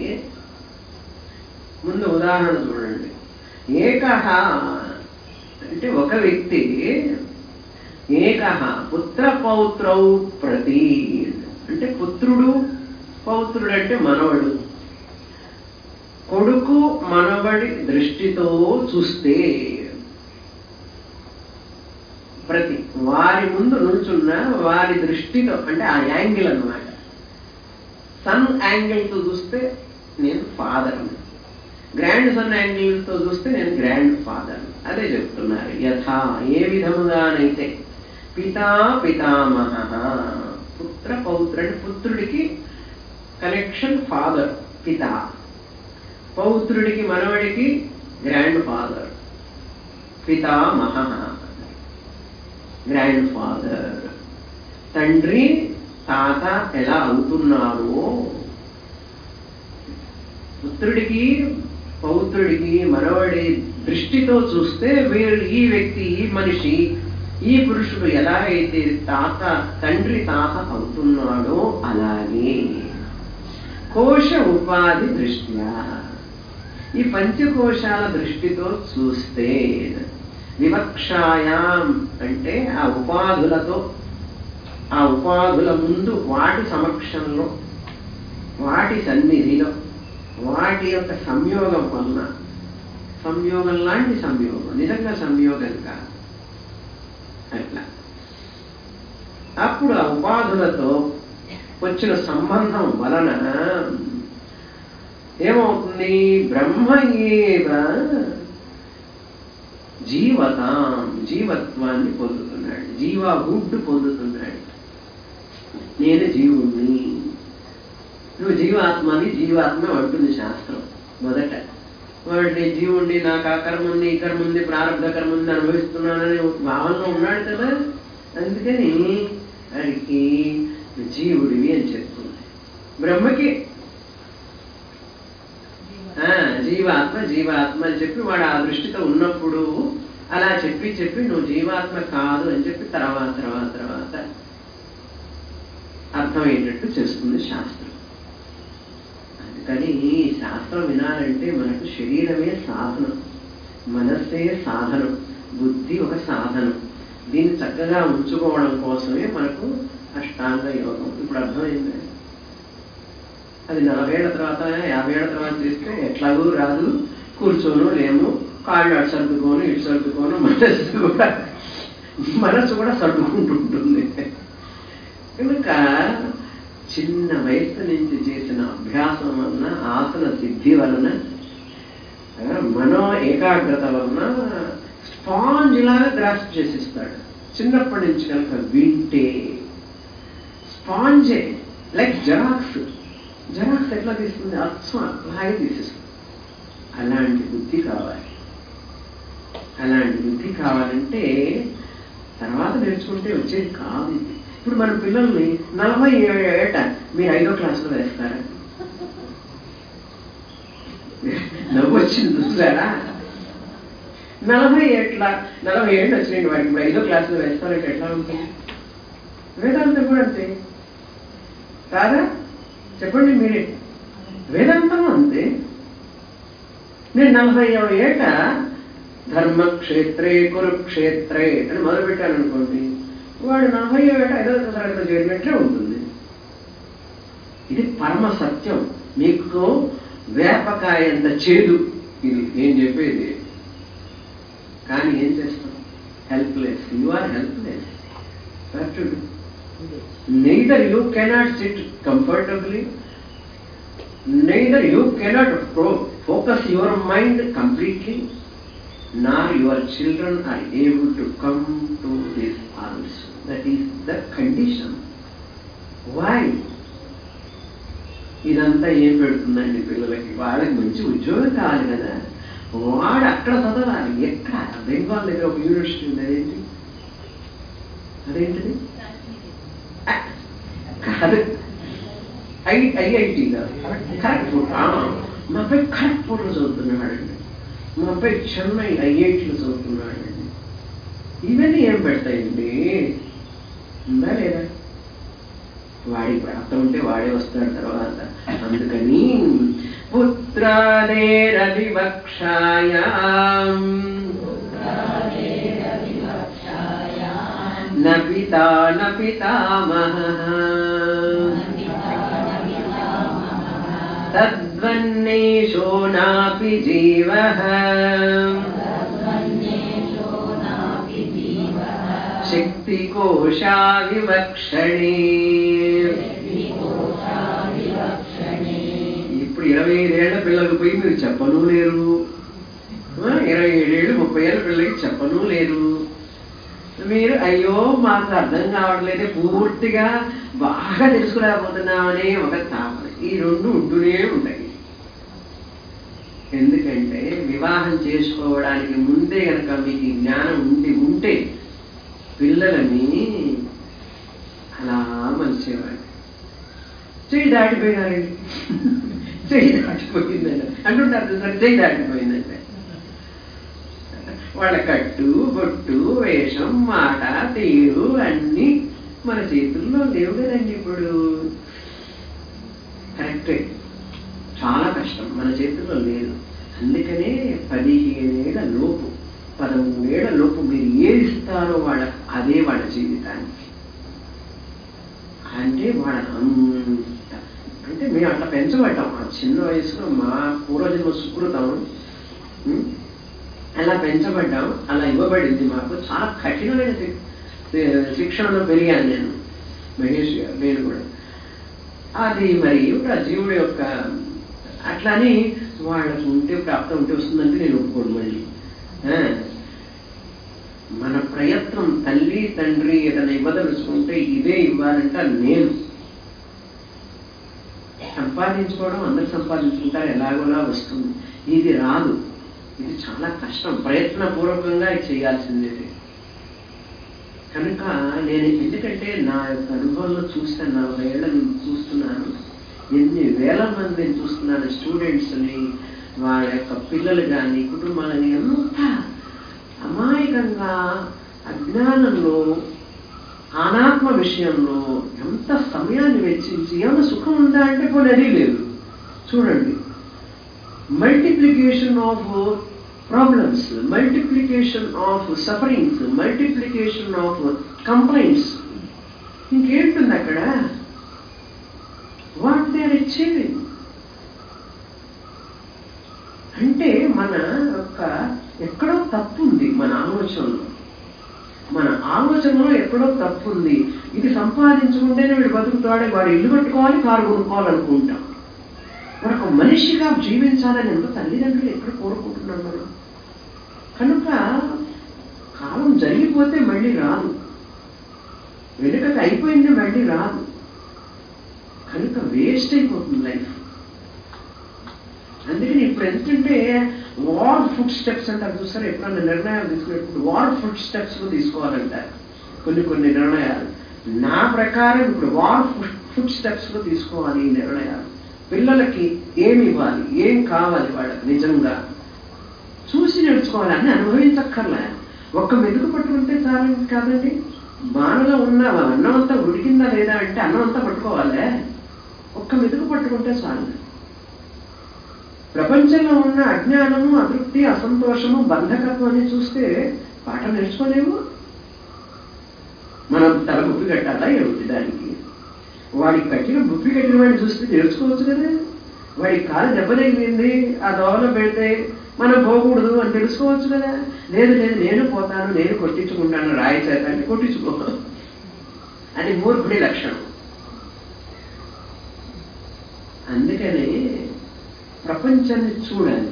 ముందు ఉదాహరణ చూడండి ఏక అంటే ఒక వ్యక్తి ఏక పుత్ర పౌత్రౌ ప్రతి అంటే పుత్రుడు పౌత్రుడు అంటే మనవడు కొడుకు మనవడి దృష్టితో చూస్తే ప్రతి వారి ముందు నుంచున్న వారి దృష్టితో అంటే ఆ యాంగిల్ అన్నమాట సన్ యాంగిల్తో చూస్తే నేను ఫాదర్ గ్రాండ్ సన్ యాంగిల్తో చూస్తే నేను గ్రాండ్ ఫాదర్ అదే చెప్తున్నారు యథా ఏ విధముగానైతే పితా పితామహ పుత్ర పౌత్ర అంటే పుత్రుడికి కనెక్షన్ ఫాదర్ పిత పౌత్రుడికి మనవడికి గ్రాండ్ ఫాదర్ పితామహ గ్రాండ్ ఫాదర్ తండ్రి తాత ఎలా అవుతున్నారో పుత్రుడికి పౌత్రుడికి మనవడి దృష్టితో చూస్తే వీరు ఈ వ్యక్తి ఈ మనిషి ఈ పురుషుడు ఎలా అయితే తాత తండ్రి తాత అవుతున్నాడో అలాగే కోశ ఉపాధి దృష్ట్యా ఈ పంచకోశాల దృష్టితో చూస్తే వివక్షాయాం అంటే ఆ ఉపాధులతో ఆ ఉపాధుల ముందు వాటి సమక్షంలో వాటి సన్నిధిలో వాటి యొక్క సంయోగం వలన సంయోగం లాంటి సంయోగం నిజంగా సంయోగం కాదు అట్లా అప్పుడు ఆ ఉపాధులతో వచ్చిన సంబంధం వలన ఏమవుతుంది బ్రహ్మ ఏవ జీవతాం జీవత్వాన్ని పొందుతున్నాడు జీవహుడ్ పొందుతున్నాడు నేను జీవుణ్ణి నువ్వు జీవాత్మని జీవాత్మ అంటుంది శాస్త్రం మొదట వాడిని జీవుణ్ణి నాకు ఆ కర్మ ఉంది ఈ కర్మ ఉంది ప్రారంభ కర్మ ఉంది అనుభవిస్తున్నానని ఒక భావనలో ఉన్నాడు కదా అందుకని వాడికి జీవుడివి అని చెప్తుంది బ్రహ్మకి ఆ, జీవాత్మ జీవాత్మ అని చెప్పి వాడు ఆ దృష్టితో ఉన్నప్పుడు అలా చెప్పి చెప్పి నువ్వు జీవాత్మ కాదు అని చెప్పి తర్వాత తర్వాత తర్వాత అర్థమయ్యేటట్టు చేస్తుంది శాస్త్రం అది కానీ ఈ శాస్త్రం వినాలంటే మనకు శరీరమే సాధనం మనస్సే సాధనం బుద్ధి ఒక సాధనం దీన్ని చక్కగా ఉంచుకోవడం కోసమే మనకు అష్టాంగ యోగం ఇప్పుడు అర్థమైంది అది నలభై ఏళ్ళ తర్వాత యాభై ఏళ్ళ తర్వాత చేస్తే ఎట్లాగూ రాదు కూర్చోను లేము కాళ్ళు అటు సర్దుకోను ఇటు సర్దుకోను మనస్సు కూడా మనస్సు కూడా సర్దుకుంటుంటుంది కనుక చిన్న వయసు నుంచి చేసిన అభ్యాసం వలన ఆసన సిద్ధి వలన ఆ, మనో ఏకాగ్రత వలన స్పాంజ్ లాగా గ్రాస్ప్ చేసిస్తాడు చిన్నప్పటి నుంచి కనుక వింటే స్పాంజే లైక్ జెరాక్స్ జెరాక్స్ ఎట్లా తీస్తుంది అచ్చం అలాగే తీసేస్తుంది అలాంటి బుద్ధి కావాలి అలాంటి బుద్ధి కావాలంటే తర్వాత నేర్చుకుంటే వచ్చేది కాదు ఇది ఇప్పుడు మన పిల్లల్ని నలభై ఏట మీరు ఐదో క్లాసులో వేస్తారా నవ్వు వచ్చింది చూసారా నలభై ఏట్ల నలభై ఏళ్ళు వచ్చినాయి వాడికి ఇప్పుడు ఐదో క్లాసులో వేస్తారంటే ఎట్లా ఉంటుంది వేదాంతం కూడా అంతే కాదా చెప్పండి మీరే వేదాంతం అంతే నేను నలభై ఏట ధర్మక్షేత్రే కురుక్షేత్రే అని మొదలుపెట్టాను అనుకోండి వాడు నలభై ఏట ఐదో తరగతిలో చేరినట్లే ఉంటుంది ఇది పరమ సత్యం మీకు వేపకాయ అంత చేదు ఇది నేను చెప్పేది కానీ ఏం చేస్తాం helpless you are helpless neither you cannot sit comfortably neither you cannot pro- focus your mind completely nor your children are able to come to this also that is the condition why ఇదంతా ఏం పెడుతుందండి పిల్లలకి వాళ్ళకి మంచి ఉద్యోగం కావాలి కదా వాడు అక్కడ చదవాలి ఎక్కడ బెంగాల్ దగ్గర ఒక యూనివర్సిటీ ఉంది అదేంటి అదేంటిది కాదు ఐ ఐఐటి కరెక్ట్ ఫోటో మా అబ్బాయి కరెక్ట్ ఫోటో చదువుతున్నాడండి మా అబ్బాయి చెన్నై ఐఐటిలో చదువుతున్నాడండి ఇవన్నీ ఏం పెడతాయండి ఉందా లేదా వాడి అర్థం ఉంటే వాడే వస్తాడు తర్వాత అందుకని పుత్రాదేరది వక్షాయాం न पिता न पितामहः तद्वन्नेशो नापि जीवः శక్తికోశావివక్షణే ఇప్పుడు ఇరవై ఐదేళ్ల పిల్లలకు పోయి మీరు చెప్పను లేరు ఆ, ఇరవై ఏడేళ్ళు ముప్పై ఏళ్ళ పిల్లలకి చెప్పను లేరు మీరు అయ్యో మాకు అర్థం కావట్లేదు పూర్తిగా బాగా తెలుసుకోలేకపోతున్నామనే ఒక తాపన ఈ రెండు ఉంటూనే ఉంటాయి ఎందుకంటే వివాహం చేసుకోవడానికి ముందే కనుక మీకు ఈ జ్ఞానం ఉండి ఉంటే పిల్లలని అలా మలిచేవాడు చెయ్యి దాటిపోయినారండి చెయ్యి దాటిపోయిందంట అంటుంటారు చూసారు చెయ్యి దాటిపోయిందంటే వాళ్ళ కట్టు బొట్టు వేషం మాట తీరు అన్నీ మన చేతుల్లో లేవు కదండి ఇప్పుడు కరెక్టే చాలా కష్టం మన చేతుల్లో లేదు అందుకనే పదిహేనేళ్ల లోపు పదమూడేళ్ల లోపు మీరు ఏది ఇస్తారో వాళ్ళ అదే వాళ్ళ జీవితానికి అంటే వాళ్ళ అంత అంటే మేము అట్లా పెంచబడ్డాం ఆ చిన్న వయసులో మా పూర్వజన్మ సుకృతం ఉం? అలా పెంచబడ్డాం అలా ఇవ్వబడింది మాకు చాలా కఠినమైన శి- శి- శిక్షణలో పెరిగాను నేను మహేష్ గారు నేను కూడా అది మరి ఇప్పుడు ఆ జీవుడు యొక్క అట్లని వాళ్ళకు ఉంటే ప్రాప్తం ఉంటే వస్తుందంటే నేను ఒప్పుకోను మళ్ళీ ఆ, మన ప్రయత్నం తల్లి తండ్రి ఏదైనా ఇవ్వదలుచుకుంటే ఇదే ఇవ్వాలంట నేను సంపాదించుకోవడం అందరు సంపాదించుకుంటారు ఎలాగోలా వస్తుంది ఇది రాదు ఇది చాలా కష్టం ప్రయత్నపూర్వకంగా ఇది చేయాల్సింది ఇది. కనుక నేను ఎందుకంటే నా యొక్క అనుభవంలో చూస్తాను నలభై ఏళ్ళ నుంచి చూస్తున్నాను ఎన్ని వేల మందిని చూస్తున్నాను స్టూడెంట్స్ని వాళ్ళ యొక్క పిల్లలు కానీ కుటుంబాలని ఎంత అమాయకంగా అజ్ఞానంలో అనాత్మ విషయంలో ఎంత సమయాన్ని వెచ్చించి ఏమైనా సుఖం ఉందా అంటే పోనీ అది లేదు చూడండి multiplication of problems multiplication of sufferings multiplication of complaints ఇంకేంటుంది అక్కడ వాట్ దే ఆర్ అచీవింగ్ అంటే మన యొక్క ఎక్కడో తప్పు ఉంది మన ఆలోచనలో మన ఆలోచనలో ఎక్కడో తప్పు ఉంది ఇది సంపాదించుకుంటేనే వీడు బతుకుతాడే వాడు ఇల్లు కట్టుకోవాలి కారు కొనుక్కోవాలనుకుంటాం వాడు ఒక మనిషిగా జీవించాలని ఎంత తల్లిదండ్రులు ఎక్కడ కోరుకుంటున్నాం మనం కనుక కాలం జరిగిపోతే మళ్ళీ రాదు వెనుకకి అయిపోయింది మళ్ళీ రాదు కనుక వేస్ట్ అయిపోతుంది లైఫ్ అందుకని ఇప్పుడు ఎందుకంటే వార్ ఫుడ్ స్టెప్స్ అంటారు చూసారు ఎప్పుడన్నా నిర్ణయాలు తీసుకునేటప్పుడు వార్ ఫుడ్ స్టెప్స్ తీసుకోవాలంటారు కొన్ని కొన్ని నిర్ణయాలు నా ప్రకారం ఇప్పుడు వార్ ఫుడ్ స్టెప్స్ లో తీసుకోవాలి ఈ నిర్ణయాలు పిల్లలకి ఏమి ఇవ్వాలి ఏం కావాలి వాళ్ళకి నిజంగా చూసి నేర్చుకోవాలి అన్ని అనుభవించక్కర్లే ఒక్క మెతుకు పట్టుకుంటే చాలండి కాదండి బాణలో ఉన్న అన్నం అంతా ఉడికిందా లేదా అంటే అన్నం అంతా పట్టుకోవాలే ఒక్క మెతుకు పట్టుకుంటే చాలు ప్రపంచంలో ఉన్న అజ్ఞానము అతృప్తి అసంతోషము బంధకత్వం అని చూస్తే పాట నేర్చుకోలేము మనం తల బుప్పి కట్టాలా ఏమిటి దానికి వాడికి కట్టిన బుప్పి కట్టిన వాడిని చూస్తే నేర్చుకోవచ్చు కదా వాడికి కాలు దెబ్బ తగిలింది ఆ దోవలో పెడితే మనం పోకూడదు అని తెలుసుకోవచ్చు కదా లేదు లేదు నేను పోతాను నేను కొట్టించుకుంటాను రాయి చేత అంటే కొట్టించుకో అది మూర్ఖుడి లక్షణం అందుకని ప్రపంచాన్ని చూడాలి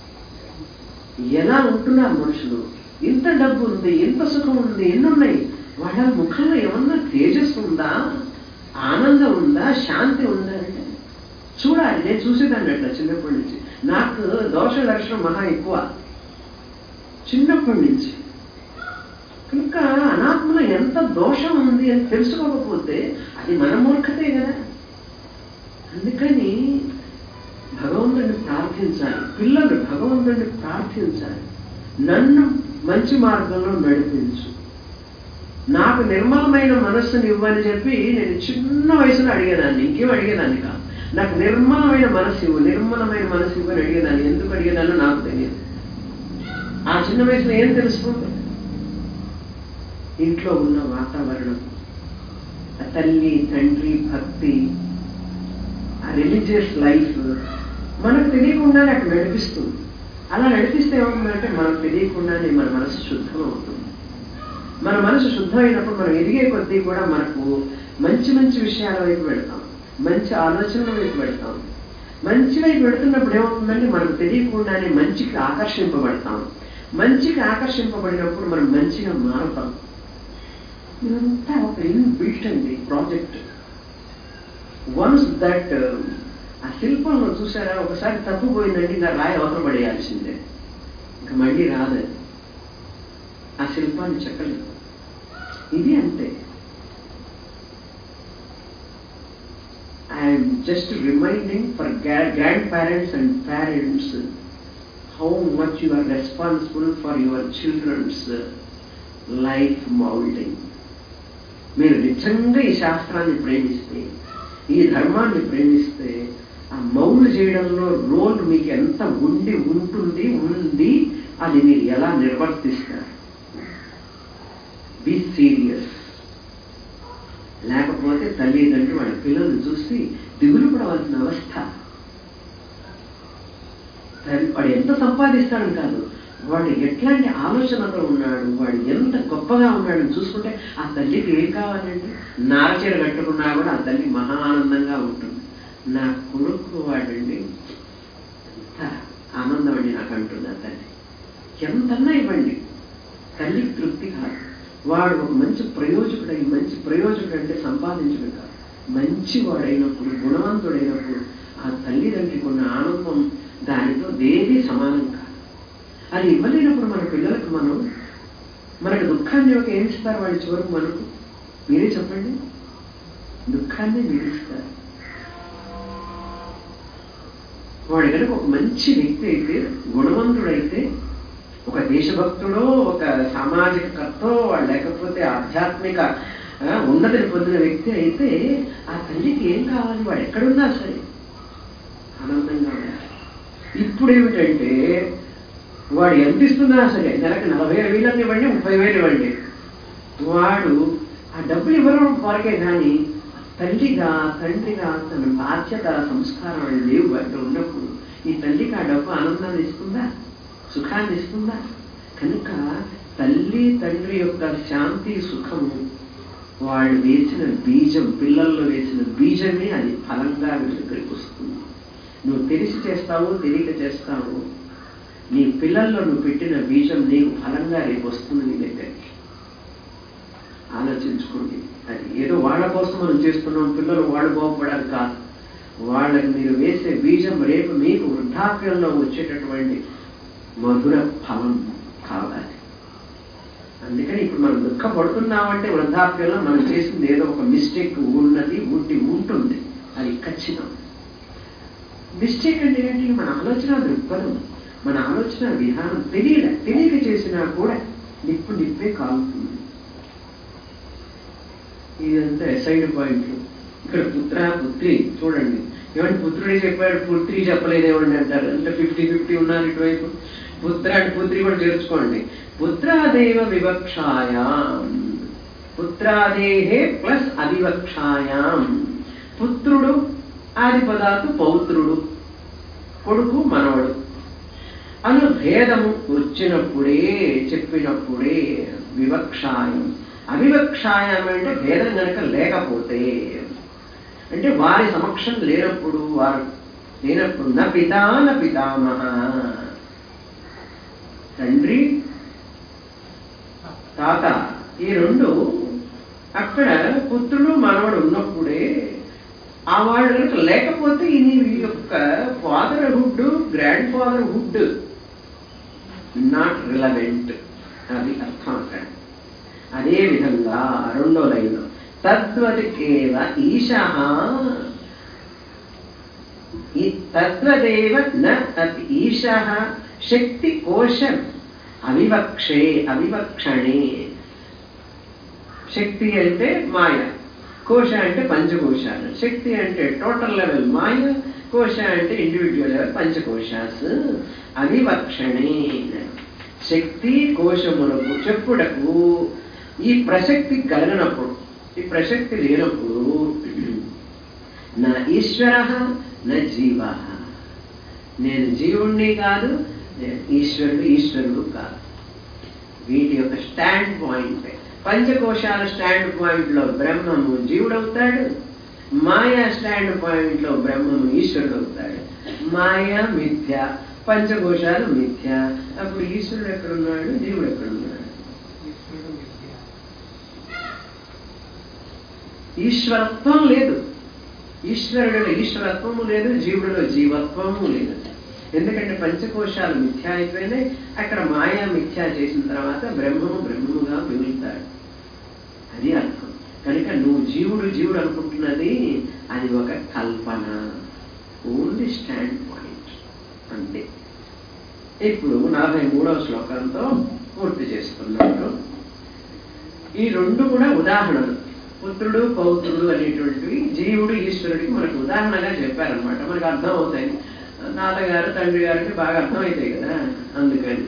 ఎలా ఉంటున్నారు మనుషులు ఇంత డబ్బు ఉంది ఇంత సుఖం ఉంది ఎన్నున్నాయి వాళ్ళ ముఖంలో ఏమన్నా తేజస్సు ఉందా ఆనందం ఉందా శాంతి ఉందా అంటే చూడాలి నేను చూసేదాన్ని అట్లా చిన్నప్పటి నుంచి నాకు దోష దర్శనం మహా ఎక్కువ చిన్నప్పటి నుంచి కనుక అనాత్మలో ఎంత దోషం ఉంది అని తెలుసుకోకపోతే అది మన మూర్ఖతే కదా అందుకని భగవంతుడిని ప్రార్థించాలి పిల్లలు భగవంతుడిని ప్రార్థించాలి నన్ను మంచి మార్గంలో నడిపించు నాకు నిర్మలమైన మనస్సుని ఇవ్వని చెప్పి నేను చిన్న వయసులో అడిగేదాన్ని ఇంకేం అడిగేదాన్ని కాదు నాకు నిర్మలమైన మనసు ఇవ్వు నిర్మలమైన మనసు ఇవ్వని అడిగేదాన్ని ఎందుకు అడిగేదాన్నో నాకు తెలియదు ఆ చిన్న వయసులో ఏం తెలుస్తుంది ఇంట్లో ఉన్న వాతావరణం ఆ తల్లి తండ్రి భక్తి ఆ రిలీజియస్ లైఫ్ మనకు తెలియకుండానే అక్కడ నడిపిస్తుంది అలా నడిపిస్తే ఏమవుతుందంటే మనకు తెలియకుండానే మన మనసు శుద్ధం అవుతుంది మన మనసు శుద్ధమైనప్పుడు మనం ఎదిగే కొద్దీ కూడా మనకు మంచి మంచి విషయాల వైపు వెళ్తాం మంచి ఆలోచనల వైపు వెళ్తాం మంచి వైపు వెళుతున్నప్పుడు ఏమవుతుందంటే మనకు తెలియకుండానే మంచికి ఆకర్షింపబడతాం మంచికి ఆకర్షింపబడినప్పుడు మనం మంచిగా మారుతాం ఇదంతా ఒక ఇన్ బిల్ట్ అండి ప్రాజెక్ట్ వన్స్ దట్ ఆ శిల్పంలో చూసారా ఒకసారి తప్పుపోయిందంటే ఇంకా రాయి అవతల పడేయాల్సిందే ఇంకా మళ్ళీ రాదు ఆ శిల్పాన్ని చెక్కలేదు ఇది అంతే I'm just reminding for grandparents and parents how much you are responsible for your children's life moulding మీరు నిజంగా ఈ శాస్త్రాన్ని ప్రేమిస్తే ఈ ధర్మాన్ని ప్రేమిస్తే ఆ మౌలు చేయడంలో రోల్ మీకు ఎంత ఉండి ఉంటుంది ఉంది అది మీరు ఎలా నిర్వర్తిస్తారు బి సీరియస్ లేకపోతే తల్లిదండ్రులు వాళ్ళ పిల్లల్ని చూసి దిగులు పడవలసిన అవస్థ వాడు ఎంత సంపాదిస్తాడని కాదు వాడు ఎట్లాంటి ఆలోచనతో ఉన్నాడు వాడు ఎంత గొప్పగా ఉన్నాడని చూసుకుంటే ఆ తల్లికి ఏం కావాలండి నారచీర కట్టుకున్నా కూడా ఆ తల్లి మహా ఆనందంగా ఉంటుంది నా కొడుకు వాడండి ఎంత ఆనందం అండి నాకు అంటుంది ఆ తల్లి ఎంతన్నా ఇవ్వండి తల్లికి తృప్తి కాదు వాడు ఒక మంచి ప్రయోజకుడై మంచి ప్రయోజకుడు అంటే సంపాదించడం కాదు మంచి వాడైనప్పుడు గుణవంతుడైనప్పుడు ఆ తల్లిదండ్రికి ఉన్న ఆనందం దానితో దేది సమానం కాదు అది ఇవ్వలేనప్పుడు మన పిల్లలకు మనం మనకు దుఃఖాన్ని ఒక ఏం ఇస్తారు వాళ్ళ చివరకు మనకు మీరే చెప్పండి దుఃఖాన్ని మీరు ఇస్తారు వాడు కనుక ఒక మంచి వ్యక్తి అయితే గుణవంతుడైతే ఒక దేశభక్తుడో ఒక సామాజిక కర్తో లేకపోతే ఆధ్యాత్మిక ఉన్నతిని పొందిన వ్యక్తి అయితే ఆ తల్లికి ఏం కావాలి వాడు ఎక్కడున్నా సరే ఆనందం ఇప్పుడు ఏమిటంటే వాడు ఎంత ఇస్తున్నా సరే నెలకు నలభై వేలని ఇవ్వండి ముప్పై వేలు ఇవ్వండి వాడు ఆ డబ్బులు ఇవ్వడం వరకే కానీ తల్లిగా తండ్రిగా తన బాధ్యత సంస్కారం అని లేవు అక్కడ ఉన్నప్పుడు ఈ తల్లికి ఆ డబ్బు ఆనందాన్ని ఇస్తుందా సుఖాన్ని ఇస్తుందా కనుక తల్లి తండ్రి యొక్క శాంతి సుఖము వాళ్ళు వేసిన బీజం పిల్లల్లో వేసిన బీజమే అది ఫలంగా వీళ్ళ దగ్గరికి వస్తుంది నువ్వు తెలిసి చేస్తావు తెలియక చేస్తావు నీ పిల్లల్లో నువ్వు పెట్టిన బీజం నీకు ఫలంగా రేపు వస్తుంది నీ దగ్గరికి ఆలోచించుకోండి అది ఏదో వాళ్ళ కోసం మనం చేస్తున్నాం పిల్లలు వాళ్ళు బాగుపడాలి కాదు వాళ్ళకి మీరు వేసే బీజం రేపు మీకు వృద్ధాప్యంలో వచ్చేటటువంటి మధుర ఫలం కావాలి అందుకని ఇప్పుడు మనం దుఃఖపడుతున్నామంటే వృద్ధాప్యంలో మనం చేసింది ఏదో ఒక మిస్టేక్ ఉన్నది ఉండి ఉంటుంది అది ఖచ్చితం మిస్టేక్ అంటే ఏంటి మన ఆలోచన దృక్పథం మన ఆలోచన విధానం తెలియలే తెలియక చేసినా కూడా నిప్పు నిప్పే కాలుతుంది ఇదంతా సైడ్ పాయింట్లు ఇక్కడ పుత్ర పుత్రి చూడండి ఏమంటే పుత్రుడే చెప్పాడు పుత్రి చెప్పలేదేమండి అంటారు అంటే ఫిఫ్టీ ఫిఫ్టీ ఉన్నారు ఇటువైపు పుత్ర అంటే పుత్రి కూడా చేర్చుకోండి పుత్రాదేవ వివక్షాయాం పుత్రాదేహే ప్లస్ అవివక్షాయాం పుత్రుడు ఆది పదార్థు పౌత్రుడు కొడుకు మనవడు అను భేదము వచ్చినప్పుడే చెప్పినప్పుడే వివక్షాయం అవివక్షాయం అంటే భేదం కనుక లేకపోతే అంటే వారి సమక్షం లేనప్పుడు వారు లేనప్పుడు నా పితా నా పితామహ తండ్రి తాత ఈ రెండు అక్కడ పుత్రుడు మనవడు ఉన్నప్పుడే ఆ వాళ్ళు కనుక లేకపోతే ఇది ఈ యొక్క fatherhood grandfatherhood not relevant అది అర్థం అక్కడ అదే విధంగా రెండో లైన్ తద్వదికేవ ఈశ తద్వదేవ న తత్ ఈశ శక్తి కోశం అవివక్షే అవివక్షణే శక్తి అంటే మాయ కోశ అంటే పంచకోశాలు శక్తి అంటే టోటల్ లెవెల్ మాయ కోశ అంటే ఇండివిజువల్ లెవెల్ పంచకోశాస్ అవివక్షణే శక్తి కోశములకు చెప్పుటకు ఈ ప్రసక్తి కలిగినప్పుడు ఈ ప్రసక్తి లేనప్పుడు నా ఈశ్వర నా జీవ నేను జీవుణ్ణి కాదు నేను ఈశ్వరుడు ఈశ్వరుడు కాదు వీటి యొక్క స్టాండ్ పాయింట్ పంచకోశాల స్టాండ్ పాయింట్ లో బ్రహ్మము జీవుడవుతాడు మాయా స్టాండ్ పాయింట్ లో బ్రహ్మము ఈశ్వరుడు అవుతాడు మాయా మిథ్య పంచకోశాలు మిథ్య అప్పుడు ఈశ్వరుడు ఎక్కడున్నాడు జీవుడు ఎక్కడున్నాడు ఈశ్వరత్వం లేదు ఈశ్వరుడిలో ఈశ్వరత్వము లేదు జీవుడిలో జీవత్వము లేదు ఎందుకంటే పంచకోశాలు మిథ్య అయిపోయినాయి అక్కడ మాయా మిథ్యా చేసిన తర్వాత బ్రహ్మము బ్రహ్మముగా మిగులుతాడు అది అర్థం కనుక నువ్వు జీవుడు జీవుడు అనుకుంటున్నది అది ఒక కల్పన ఓన్లీ స్టాండ్ పాయింట్ అంతే ఇప్పుడు నలభై మూడవ శ్లోకంతో పూర్తి చేస్తున్నాడు ఈ రెండు కూడా ఉదాహరణలు పుత్రుడు పౌత్రుడు అనేటువంటివి జీవుడు ఈశ్వరుడికి మనకు ఉదాహరణగా చెప్పారనమాట మనకు అర్థం అవుతాయి తాతగారు తండ్రి గారికి బాగా అర్థమవుతాయి కదా అందుకని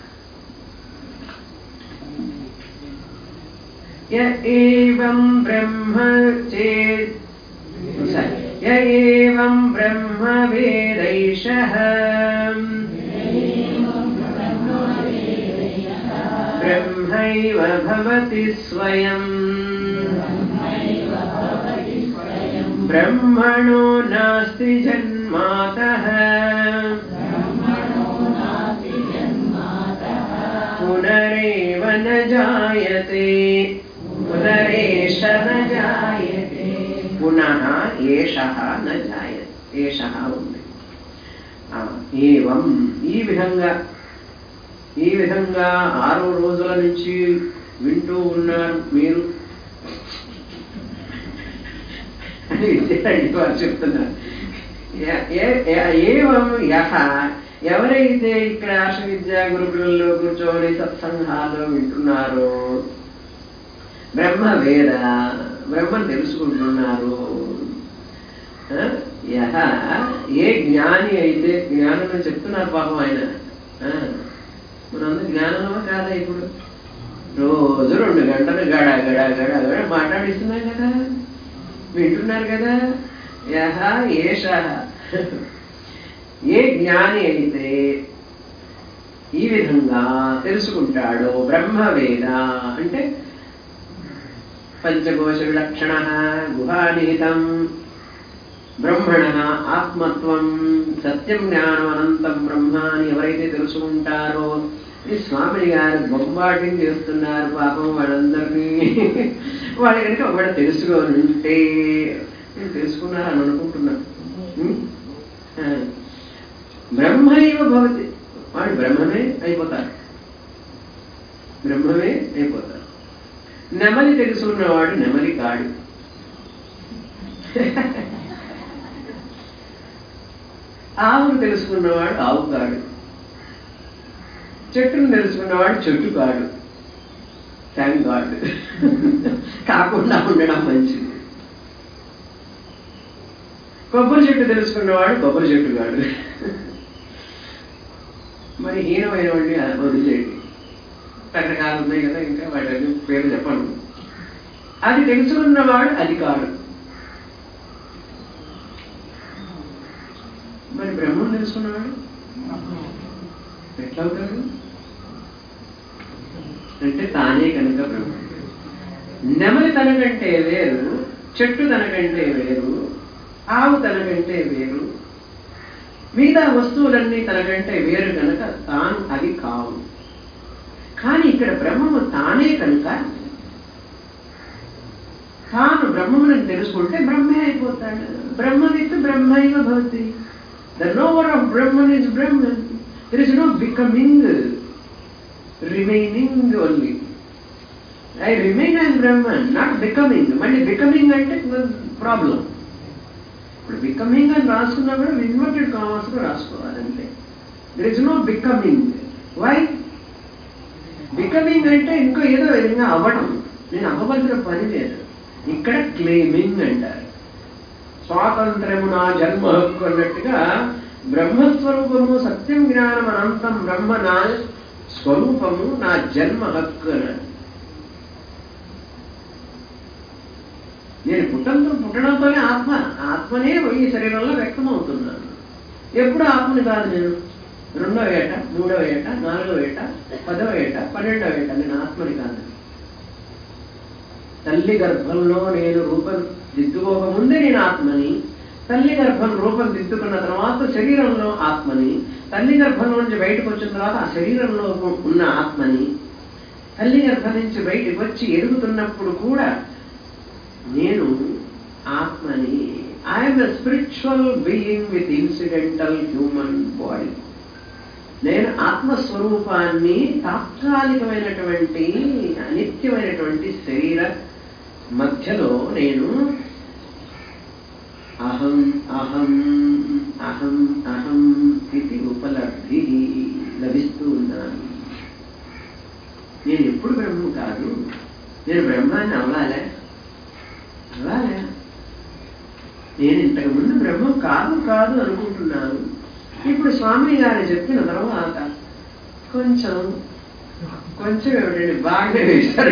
య ఏవం బ్రహ్మ చేత్ య ఏవం బ్రహ్మ వేదైష బ్రహ్మైవ భవతి స్వయం బ్రహ్మణో నాస్తి జన్మాతః పునరేవ న జాయతే పునరేష న జాయతే పునః ఏష న జాయతే ఏష ఉంది ఆ, ఏవం ఈ విధంగా ఈ విధంగా ఆరు రోజుల నుంచి వింటూ ఉన్నారు మీరు అని విద్యార్థి వారు చెప్తున్నారు ఏ- ఏ- ఏ- ఏవం యహ ఎవరైతే ఇక్కడ ఆశ విద్యా గురుకులంలో కూర్చొని సత్సంగాల్లో వింటున్నారో బ్రహ్మ వేద బ్రహ్మను తెలుసుకుంటున్నారు ఆ? యహ ఏ జ్ఞాని అయితే జ్ఞానం అని చెప్తున్నారు పాపం ఆయన ఆ, మనందరూ జ్ఞానంలో కాదా ఇప్పుడు రోజు రెండు గంటలు గడ గడ గడ గడ మాట్లాడిస్తున్నాం కదా వింటున్నారు కదా యహ ఏష ఏ జ్ఞాని అయితే ఈ విధంగా తెలుసుకుంటాడో బ్రహ్మవేద అంటే పంచకోశ విలక్షణ గుహానిహితం బ్రహ్మణ ఆత్మత్వం సత్యం జ్ఞానం అనంతం బ్రహ్మ అని ఎవరైతే తెలుసుకుంటారో ఈ స్వామి గారు బొంబాటింగ్ చేస్తున్నారు పాపం వాళ్ళందరినీ వాళ్ళు కనుక ఒకవేళ తెలుసుకొని ఉంటే నేను తెలుసుకున్నారని అనుకుంటున్నాను ఉం? ఆ. బ్రహ్మైవ భవతి వాడు బ్రహ్మమే అయిపోతారు బ్రహ్మమే అయిపోతారు నెమలి తెలుసుకున్నవాడు నెమలి కాడు ఆవును తెలుసుకున్నవాడు ఆవు కాడు చెట్టును తెలుసుకున్నవాడు చెట్టు కాడు థ్యాంక్ గాడ్ కాకుండా ఉండడం మంచిది కొబ్బరి చెట్టు తెలుసుకున్నవాడు కొబ్బరి చెట్టు కాడు మరి హీనమైన వాడిని వదిలేయండి రకరకాలు ఉన్నాయి కదా ఇంకా వాటి పేరు చెప్పండి అది తెలుసుకున్నవాడు అది కాడు మరి బ్రహ్మం తెలుసుకున్నవాడు ఎట్లా అవుతాడు అంటే తానే కనుక బ్రహ్మ నెమలి తనకంటే వేరు చెట్టు తనకంటే వేరు ఆవు తనకంటే వేరు మిగతా వస్తువులన్నీ తనకంటే వేరు కనుక తాను అది కావు కానీ ఇక్కడ బ్రహ్మము తానే కనుక తాను బ్రహ్మముని తెలుసుకుంటే బ్రహ్మే అయిపోతాడు బ్రహ్మవిత్ బ్రహ్మైవ భవతి the knower of Brahman is Brahman there is no becoming remaining only I remain and Brahman not becoming మళ్ళీ బికమింగ్ అంటే ప్రాబ్లం ఇప్పుడు బికమింగ్ అని రాసుకున్నా కూడా ఇన్వర్టెడ్ కామర్స్ లో రాసుకోవాలి అంతే there is no becoming why becoming అంటే ఇంకో ఏదో విధంగా అవ్వడం నేను అవ్వవలసిన పని లేదు ఇక్కడ క్లెయిమింగ్ అంటారు స్వాతంత్రము నా జన్మ హక్కు అన్నట్టుగా బ్రహ్మస్వరూపము సత్యం జ్ఞానం అనంతం బ్రహ్మ నా స్వరూపము నా జన్మ హక్కు అన్నాడు నేను పుట్టంతో పుట్టడంతోనే ఆత్మ ఆత్మనే ఈ శరీరంలో వ్యక్తమవుతున్నాను ఎప్పుడు ఆత్మని కాదు నేను రెండవ ఏట మూడవ ఏట నాలుగవ ఏట పదవ ఏట పన్నెండవ ఏట నేను ఆత్మని కాదు తల్లి గర్భంలో నేను రూపం దిద్దుకోకముందే నేను ఆత్మని తల్లి గర్భం రూపం దిద్దుకున్న తర్వాత శరీరంలో ఆత్మని తల్లి గర్భం నుంచి బయటకు వచ్చిన తర్వాత ఆ శరీరంలో ఉన్న ఆత్మని తల్లి గర్భం నుంచి బయటకు వచ్చి ఎదుగుతున్నప్పుడు కూడా నేను ఆత్మని I'm a spiritual being with incidental human body నేను ఆత్మస్వరూపాన్ని తాత్కాలికమైనటువంటి అనిత్యమైనటువంటి శరీర మధ్యలో నేను అహం అహం అహం అహం ఇది ఉపలబ్ధి లభిస్తూ ఉన్నాను నేను ఎప్పుడు బ్రహ్మ కాదు నేను బ్రహ్మాన్ని అవ్వాలే అవ్వాలే నేను ఇంతకు ముందు బ్రహ్మం కాదు కాదు అనుకుంటున్నాను ఇప్పుడు స్వామి గారు చెప్పిన తర్వాత కొంచెం కొంచెం ఏమిటండి బాగా వేశారు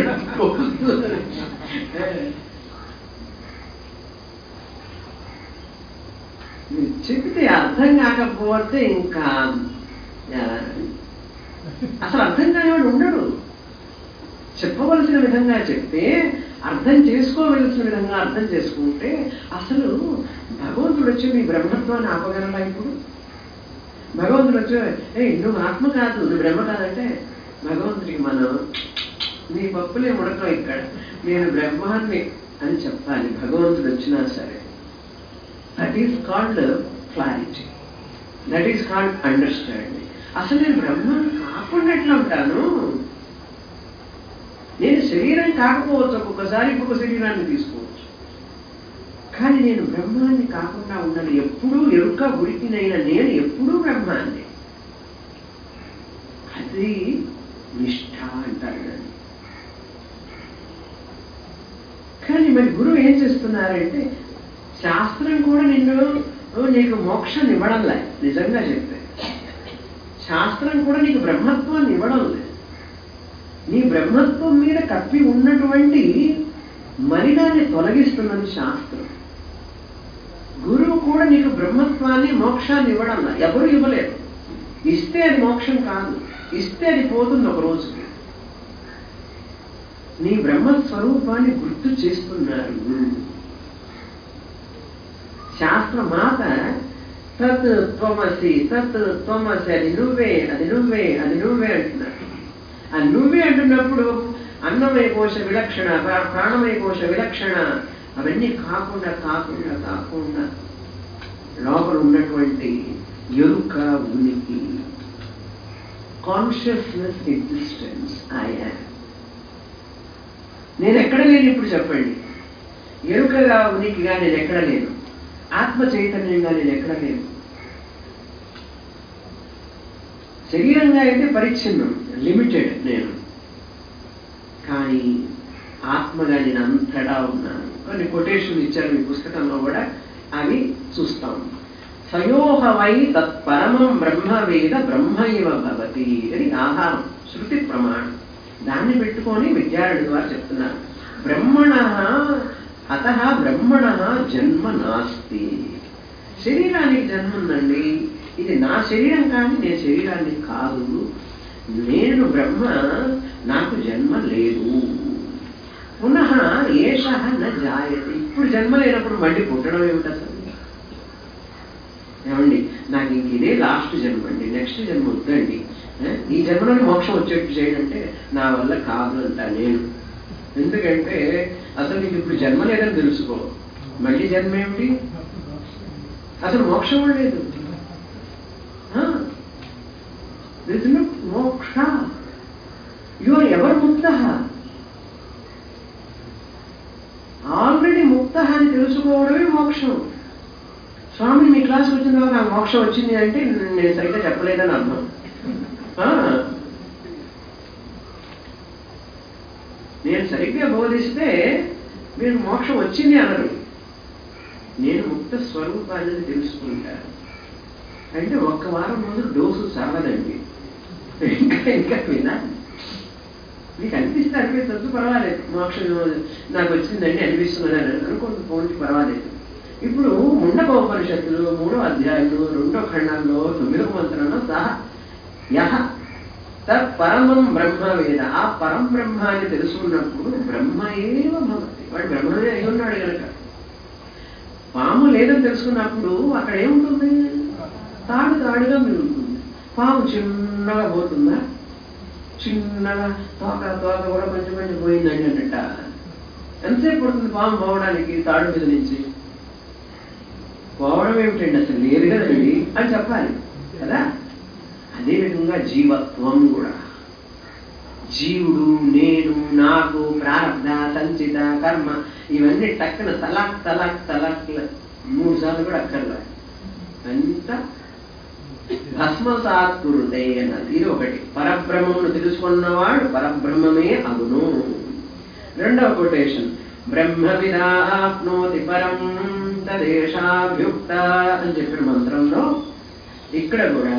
మీరు చెప్తే అర్థం కాకపోతే ఇంకా ఎలా? అసలు అర్థం కానివాడు ఉండడు చెప్పవలసిన విధంగా చెప్తే అర్థం చేసుకోవలసిన విధంగా అర్థం చేసుకుంటే అసలు భగవంతుడు వచ్చి మీ బ్రహ్మత్వాన్ని ఆపగలరా ఇప్పుడు భగవంతుడు వచ్చి ఏ నువ్వు ఆత్మ కాదు నువ్వు బ్రహ్మ కాదంటే భగవంతుడికి మనం నీ పప్పులే ఉడకం ఇక్కడ నేను బ్రహ్మాన్ని అని చెప్పాలి భగవంతుడు వచ్చినా సరే that is called clarity that is called understanding అసలు నేను బ్రహ్మం కాకుండా ఎట్లా ఉంటాను నేను శరీరం కాకపోవచ్చు ఒక్కొక్కసారి ఇంకొక శరీరాన్ని తీసుకోవచ్చు కానీ నేను బ్రహ్మాన్ని కాకుండా ఉన్నాను ఎప్పుడూ ఎరుక ఉడికినైన నేను ఎప్పుడూ బ్రహ్మాన్ని అది నిష్ఠ అంటారు దాన్ని. కానీ మరి గురువు ఏం చేస్తున్నారంటే శాస్త్రం కూడా నిన్ను నువ్వు నీకు మోక్షం ఇవ్వడంలే నిజంగా చెప్తే శాస్త్రం కూడా నీకు బ్రహ్మత్వాన్ని ఇవ్వడం లేదు నీ బ్రహ్మత్వం మీద కప్పి ఉన్నటువంటి మలినాన్ని తొలగిస్తున్నది శాస్త్రం గురువు కూడా నీకు బ్రహ్మత్వాన్ని మోక్షాన్ని ఇవ్వడం లా. ఎవరు ఇవ్వలేరు ఇస్తే అది మోక్షం కాదు ఇస్తే అది పోతుంది ఒక రోజుకి నీ బ్రహ్మస్వరూపాన్ని గుర్తు చేస్తున్నారు గురువు శాస్త్ర మాత తత్ త్వమసి తత్ త్వమసి అది నువ్వే అది నువ్వే అది నువ్వే అంటున్నారు ఆ నువ్వే అంటున్నప్పుడు అన్నమయ కోశ విలక్షణ ప్రా- ప్రాణమయ కోశ విలక్షణ అవన్నీ కాకుండా కాకుండా కాకుండా లోపల ఉన్నటువంటి ఎరుక ఉనికి కాన్షియస్నెస్ ఎగ్జిస్టెన్స్ ఐ నేను ఎక్కడ లేను ఇప్పుడు చెప్పండి ఎరుకగా ఉనికిగా నేను ఎక్కడ లేను ఆత్మ చైతన్యంగా నేను ఎక్కడ లేను శరీరంగా అయితే పరిచ్ఛిన్నం లిమిటెడ్ నేను కానీ ఆత్మగా నేను అంతటా ఉన్నాను కొన్ని కొటేషన్ ఇచ్చారు మీ పుస్తకంలో కూడా అవి చూస్తాం సయోహ వై తత్పరమం బ్రహ్మ వేద బ్రహ్మైవ భవతి అని ఆధారం శృతి ప్రమాణం దాన్ని పెట్టుకొని విద్యారణి ద్వారా చెప్తున్నారు బ్రహ్మణ అత బ్రహ్మణ జన్మ నాస్తి శరీరానికి జన్మ ఉందండి ఇది నా శరీరం కానీ నేను శరీరాన్ని కాదు నేను బ్రహ్మ నాకు జన్మ లేదు పునః ఏష న జాయతే ఇప్పుడు జన్మ లేనప్పుడు మళ్ళీ పుట్టడం ఏమిటి అసలు ఏమండి నాకు ఇంక ఇదే లాస్ట్ జన్మ అండి నెక్స్ట్ జన్మ వద్దండి ఏ? ఈ జన్మలోని మోక్షం వచ్చేట్టు చేయండి నా వల్ల కాదు అంట నేను ఎందుకంటే అసలు నీకు ఇప్పుడు జన్మ లేదని తెలుసుకో మళ్ళీ జన్మ ఏమిటి అసలు మోక్షం లేదు దిస్ మోక్ష యు ఆర్ ఎవర్ ముక్త ఆల్రెడీ ముక్త అని తెలుసుకోవడమే మోక్షం స్వామి మీ క్లాస్కి వచ్చిన తర్వాత నాకు మోక్షం వచ్చింది అంటే నేను సరిగ్గా చెప్పలేదని అర్థం ఆ. నేను సరిగ్గా బోధిస్తే మీరు మోక్షం వచ్చింది అనరు నేను ముక్త స్వరూపాన్ని తెలుసుకుంటాను అంటే ఒక్క వారం ముందు డోసు సరవదండి ఇంకా ఇంకా వినాలి మీకు అనిపిస్తే అనిపించచ్చు పర్వాలేదు మోక్షం నాకు వచ్చిందండి అనిపిస్తున్నది అని అనుకోండి పోండి పర్వాలేదు ఇప్పుడు ముండకోపనిషత్తులు మూడో అధ్యాయంలో రెండో ఖండంలో తొమ్మిదవ మంత్రంలో సహ యహ తత్ పరమం బ్రహ్మ వేద ఆ పరం బ్రహ్మాన్ని తెలుసుకున్నప్పుడు బ్రహ్మ ఏవ భవతి వాడు బ్రహ్మమే అయి ఉన్నాడు కనుక పాము లేదని తెలుసుకున్నప్పుడు అక్కడ ఏముంటుంది తాడు తాడుగా మిగులుతుంది పాము చిన్నగా పోతుందా చిన్నగా తోక తోక కూడా కొంచెం కొంచెం పోయిందండి అన్నట్ట ఎంతసేపు పడుతుంది పాము పోవడానికి తాడు మీద నుంచి పోవడం ఏమిటండి అసలు లేదు కదండి అని చెప్పాలి కదా అదేవిధంగా జీవత్వం కూడా జీవుడు నేను నాకు ప్రారంధ సంచిత కర్మ ఇవన్నీ టక్కున తలాక్ తలాక్ తలాక్ మూడు సార్లు కూడా అక్కర్లే అంతా భస్మసాత్పురుడే అన్నది ఇది ఒకటి పరబ్రహ్మమును తెలుసుకున్నవాడు పరబ్రహ్మమే అగును రెండవ కొటేషన్ బ్రహ్మ విదాప్నోతి పరం తదేశాభ్యుక్త అని చెప్పిన మంత్రంలో ఇక్కడ కూడా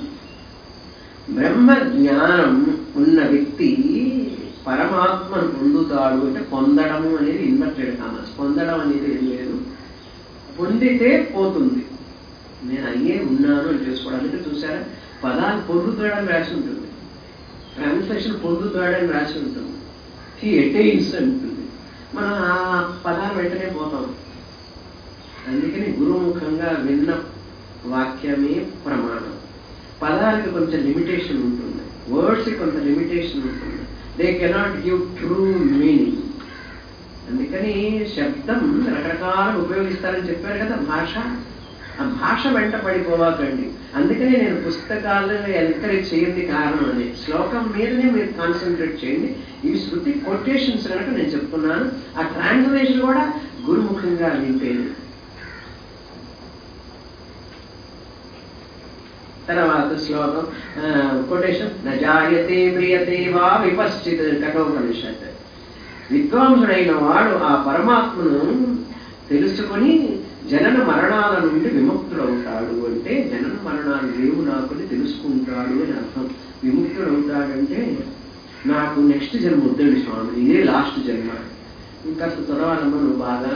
బ్రహ్మ జ్ఞానం ఉన్న వ్యక్తి పరమాత్మను పొందుతాడు అంటే పొందడము అనేది ఇన్వర్టెడ్ కామర్స్ పొందడం అనేది ఏం లేదు పొందితే పోతుంది నేను అయ్యే ఉన్నాను అని చేసుకోవడానికి చూసారా పదాలు పొందుతాడని రాసి ఉంటుంది ట్రాన్స్లేషన్ పొందుతాడని రాసి ఉంటుంది హీ ఎటైన్స్ అంటుంది మనం ఆ పదాలు వెంటనే పోతాం అందుకని గురుముఖంగా విన్న వాక్యమే ప్రమాణం పదాలకు కొంచెం లిమిటేషన్ ఉంటుంది వర్డ్స్కి కొంత లిమిటేషన్ ఉంటుంది they cannot give true meaning అందుకని శబ్దం రకరకాలు ఉపయోగిస్తారని చెప్పారు కదా భాష ఆ భాష వెంట పడిపోవాకండి అందుకనే నేను పుస్తకాలు ఎంకరేజ్ చేయండి కారణం అని శ్లోకం మీదనే మీరు కాన్సన్ట్రేట్ చేయండి ఇవి శృతి కొటేషన్స్ కనుక నేను చెప్తున్నాను ఆ ట్రాన్స్లేషన్ కూడా గురుముఖంగా వింటేది తర్వాత శ్లోకం కొటేషన్ నజాయతే ప్రియతే వా విపశ్చిత్ కఠోపనిషత్ విద్వాంసుడైన వాడు ఆ పరమాత్మను తెలుసుకొని జనన మరణాల నుండి విముక్తుడవుతాడు అంటే జనన మరణాలు లేవు నాకుని తెలుసుకుంటాడు అని అర్థం విముక్తుడవుతాడంటే నాకు నెక్స్ట్ జన్మ వద్దండి స్వామి ఇదే లాస్ట్ జన్మ ఇంకా చదవాలమ్మా నువ్వు బాగా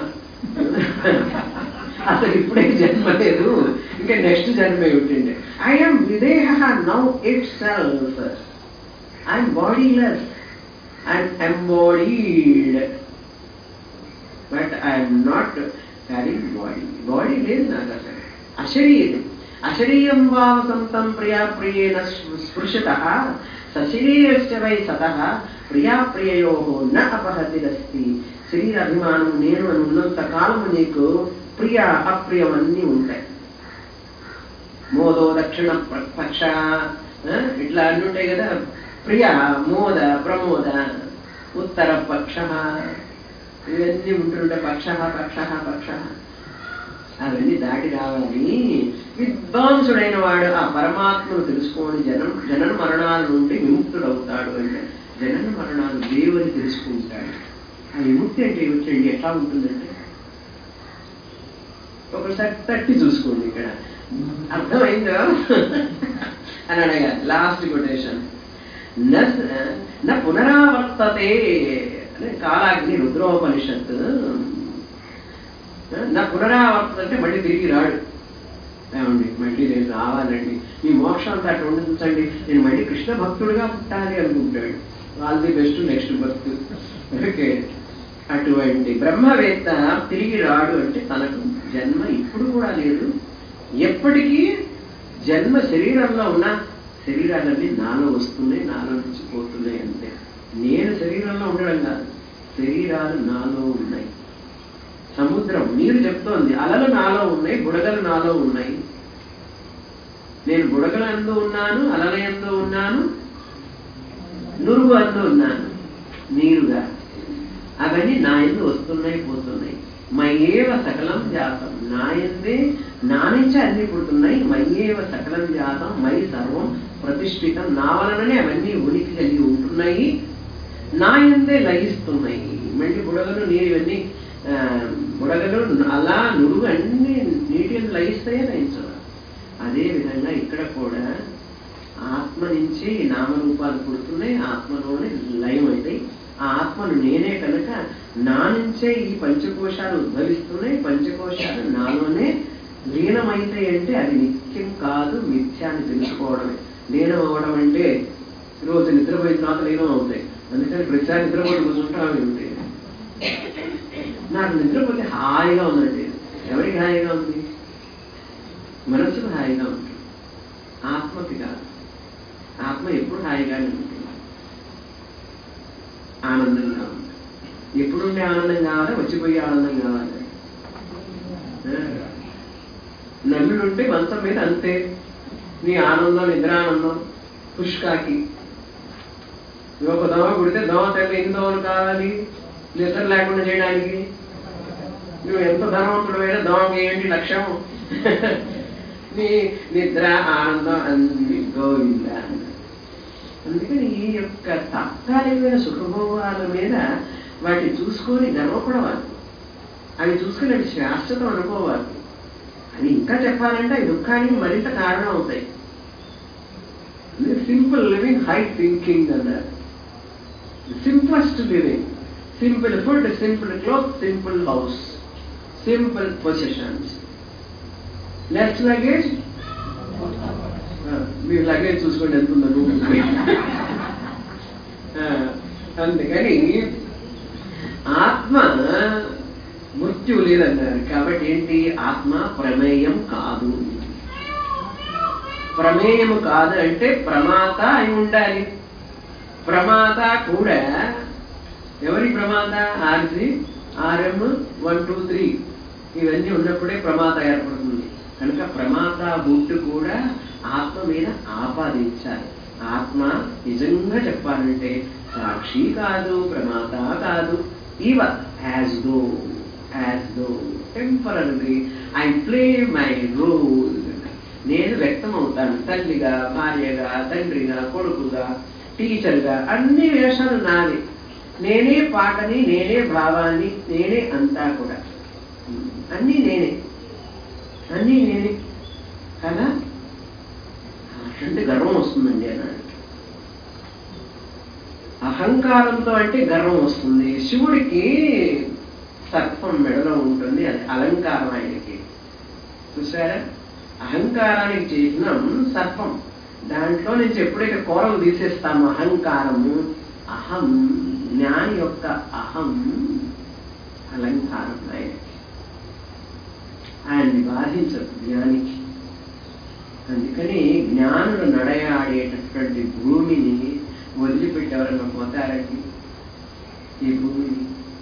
అసలు ఇప్పుడే జన్మ లేదు ఇంకా నెక్స్ట్ జన్మ ఏమిటండి ఐఎమ్ విదేహ now itself I'm bodiless I'm embodied but I'm not carrying body body లేదు నాకు అసలు అశరీరం అశరీరం వావసంతం ప్రియా ప్రియేణ స్పృశత సశరీరశ్చ వై సత ప్రియా ప్రియయో న అపహతిరస్తి శరీర అభిమానం నేను అని ఉన్నంత కాలము నీకు ప్రియ అప్రియం అన్నీ ఉంటాయి మోదో దక్షిణ ప- పక్ష ఆ, ఇట్లా అన్ని ఉంటాయి కదా ప్రియ మోద ప్రమోద ఉత్తర పక్ష ఇవన్నీ ఉంటుంటే పక్ష పక్ష పక్ష అవన్నీ దాటి రావాలి విద్వాంసుడైన వాడు ఆ పరమాత్మను తెలుసుకొని జనం జనన మరణాల నుండి విముక్తుడవుతాడు అంటే జనన మరణాలు లేవని తెలుసుకుంటాడు ఆ విముక్తి అంటే ఏమిటండి ఎట్లా ఉంటుందంటే ఒకసారి తట్టి చూసుకోండి ఇక్కడ అర్థమైందో అని అడగా లాస్ట్ కొటేషన్ న పునరావర్తతే అని కాలాగ్ని రుద్రోపనిషత్తు నా పునరావర్తన అంటే మళ్ళీ తిరిగి రాడు ఏమండి మళ్ళీ నేను రావాలండి మీ మోక్షం అంతా అట్లా ఉండించండి నేను మళ్ళీ కృష్ణ భక్తుడిగా పుట్టాలి అనుకుంటాడు ఆల్ ది బెస్ట్ నెక్స్ట్ భక్తు ఓకే అటువంటి బ్రహ్మవేత్త తిరిగి రాడు అంటే తనకు జన్మ ఇప్పుడు కూడా లేదు ఎప్పటికీ జన్మ శరీరంలో ఉన్న శరీరాలన్నీ నాలో వస్తున్నాయి నాలో నుంచి పోతున్నాయి అంతే నేను శరీరంలో ఉండడం కాదు శరీరాలు నాలో ఉన్నాయి సముద్రం నీరు చెప్తోంది అలలు నాలో ఉన్నాయి బుడగలు నాలో ఉన్నాయి నేను బుడగల అందు ఉన్నాను అలల ఎందు ఉన్నాను నురుగు అందు ఉన్నాను నీరుగా అవన్నీ నా ఎందు వస్తున్నాయి పోతున్నాయి మయ్యేవ సకలం జాతం నా ఎందే నా నుంచే అన్ని పుడుతున్నాయి మయ్యేవ సకలం జాతం మై సర్వం ప్రతిష్ఠితం నా వలననే అవన్నీ ఉనికి కలిగి ఉంటున్నాయి నా ఎందే లయిస్తున్నాయి మళ్ళీ బుడగలు నీరు ఇవన్నీ ఆ, బుడగలు అలా నురుగు అన్ని నీటిని లయిస్తాయే లయించవు అదే విధంగా ఇక్కడ కూడా ఆత్మ నుంచే ఈ నామరూపాలు పుడుతున్నాయి ఆత్మలోనే లయం అవుతాయి ఆ ఆత్మను నేనే కనుక నా నుంచే ఈ పంచకోశాలు ఉద్భవిస్తున్నాయి పంచకోశాలు నాలోనే లీనమైతాయి అంటే అది నిత్యం కాదు మిథ్య అని తెలుసుకోవడమే లీనం అవ్వడం అంటే రోజు నిద్రపోయిన తర్వాత లీనం అవుతాయి అందుకని ప్రతిసారి నిద్రపోయి కూర్చుంటాం ఏమిటి నాకు నిద్రపోతే హాయిగా ఉందండి ఎవరికి హాయిగా ఉంది మనసుకు హాయిగా ఉంటుంది ఆత్మకి కాదు ఆత్మ ఎప్పుడు హాయిగానే ఉంటుంది ఆనందంగా ఉంది ఎప్పుడు ఉండే ఆనందం కావాలా వచ్చిపోయే ఆనందం కావాలి నల్లుడు ఉంటే మంచం మీద అంతే నీ ఆనందం నిద్రానందం పుష్కాకి నువ్వు ఒక దోమ కుడితే దోమ తల్లి ఎన్ని దోమలు కావాలి నిద్ర లేకుండా చేయడానికి నువ్వు ఎంత ధనవంతుడు అయినా దోమకి ఏంటి లక్ష్యం నీ నిద్ర ఆనందం అన్ని గోవింద అందుకని ఈ యొక్క తాత్కాలికమైన సుఖభోగాల మీద వాటిని చూసుకొని గర్వపడవాలి అవి చూసుకుని అవి శాశ్వతం అనుకోవాలి అది ఇంకా చెప్పాలంటే అవి దుఃఖానికి మరింత కారణం అవుతాయి సింపుల్ లివింగ్ హై థింకింగ్ అన్నారు simplest living simple food simple cloth simple house simple possessions less luggage మీరు లగేజ్ చూసుకోండి ఎంత ఉందో రూమ్ అందుకని ఆత్మ మృత్యు లేదన్నారు కాబట్టి ఏంటి ఆత్మ ప్రమేయం కాదు ప్రమేయము కాదు అంటే ప్రమాత అయి ఉండాలి ప్రమాత కూడా ఎవరి ప్రమాత R G R M one two three ఇవన్నీ ఉన్నప్పుడే ప్రమాత ఏర్పడుతుంది కనుక ప్రమాత బుట్టు కూడా ఆత్మ మీద ఆపాదించాలి ఆత్మ నిజంగా చెప్పాలంటే సాక్షి కాదు ప్రమాత కాదు ఇవ as though as though temporary I play my role నేను వ్యక్తం అవుతాను తల్లిగా భార్యగా తండ్రిగా కొడుకుగా టీచర్గా అన్ని వేషాలు నావి నేనే పాటని నేనే భావాన్ని నేనే అంతా కూడా అన్నీ నేనే అన్నీ నేనే కదా అట్లాంటి గర్వం వస్తుందండి అన్నాడు అహంకారంతో అంటే గర్వం వస్తుంది శివుడికి సర్పం మెడలో ఉంటుంది అది అలంకారం ఆయనకి చూసారా అహంకారానికి చిహ్నం సర్పం దాంట్లో నుంచి ఎప్పుడైతే కూరలు తీసేస్తాము అహంకారము అహం జ్ఞాని యొక్క అహం అలంకారం ఆయనకి ఆయన్ని బాధించదు జ్ఞానికి అందుకని జ్ఞానులు నడయాడేటటువంటి భూమిని వదిలిపెట్టి ఎవరన్నా పోతారండి ఈ భూమిని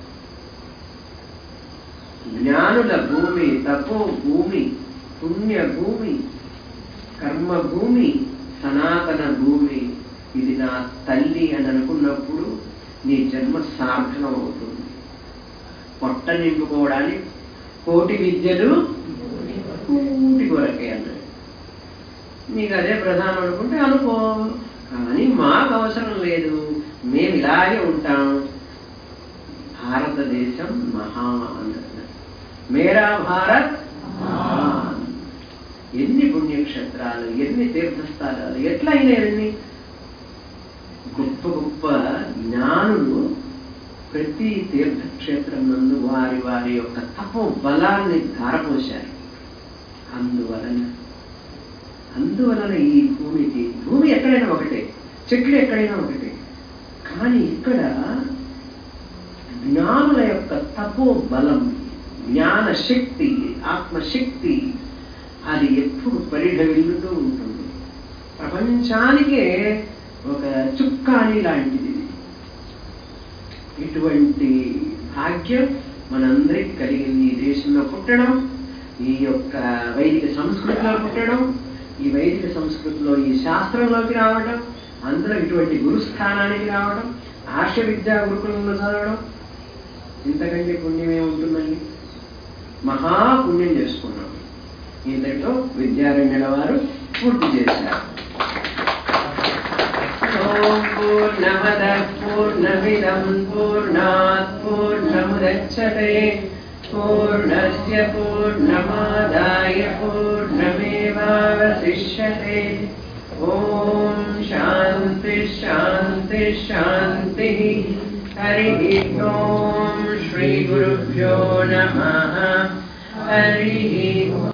జ్ఞానుల భూమి తపో భూమి పుణ్య భూమి కర్మ భూమి సనాతన భూమి ఇది నా తల్లి అని అనుకున్నప్పుడు నీ జన్మ సార్థకం అవుతుంది పొట్ట నింపుకోవడానికి కోటి విద్యలు కూటి కొరకే అన్నాడు నీకు అదే ప్రధానం అనుకుంటే అనుకో కానీ మాకు అవసరం లేదు మేము ఇలాగే ఉంటాం భారతదేశం మహాన్ మేరా భారత్ మహాన్ ఎన్ని పుణ్యక్షేత్రాలు ఎన్ని తీర్థస్థానాలు ఎట్లా అయినాయన్ని గొప్ప గొప్ప జ్ఞానులు ప్రతి తీర్థక్షేత్రం నందు వారి వారి యొక్క తపో బలాన్ని ధారపోశారు అందువలన అందువలన ఈ భూమికి భూమి ఎక్కడైనా ఒకటే చెట్లు ఎక్కడైనా ఒకటే కానీ ఇక్కడ జ్ఞానుల యొక్క తపో బలం జ్ఞాన శక్తి ఆత్మశక్తి అది ఎప్పుడు పరిఢవిల్లుతూ ఉంటుంది ప్రపంచానికే ఒక చుక్కాని లాంటిది ఇది. ఇటువంటి భాగ్యం మనందరికి కలిగింది ఈ దేశంలో పుట్టడం ఈ యొక్క వైదిక సంస్కృతిలో పుట్టడం ఈ వైదిక సంస్కృతిలో ఈ శాస్త్రంలోకి రావడం అందులో ఇటువంటి గురుస్థానానికి రావడం ఆర్ష విద్యా గురుకులంలో చదవడం ఇంతకంటే పుణ్యం ఏముంటుందండి మహాపుణ్యం చేసుకున్నాం ఇంతటితో విద్యారణ్యుల వారు పూర్తి చేశారు ఓం పూర్ణమద పూర్ణమిదం పూర్ణాత్ పూర్ణముదచ్చతే పూర్ణస్య పూర్ణమాదాయ పూర్ణమేవావశిష్యతే ఓం శాంతి శాంతి శాంతి హరి ఓం శ్రీ గురుభ్యో నమ హరి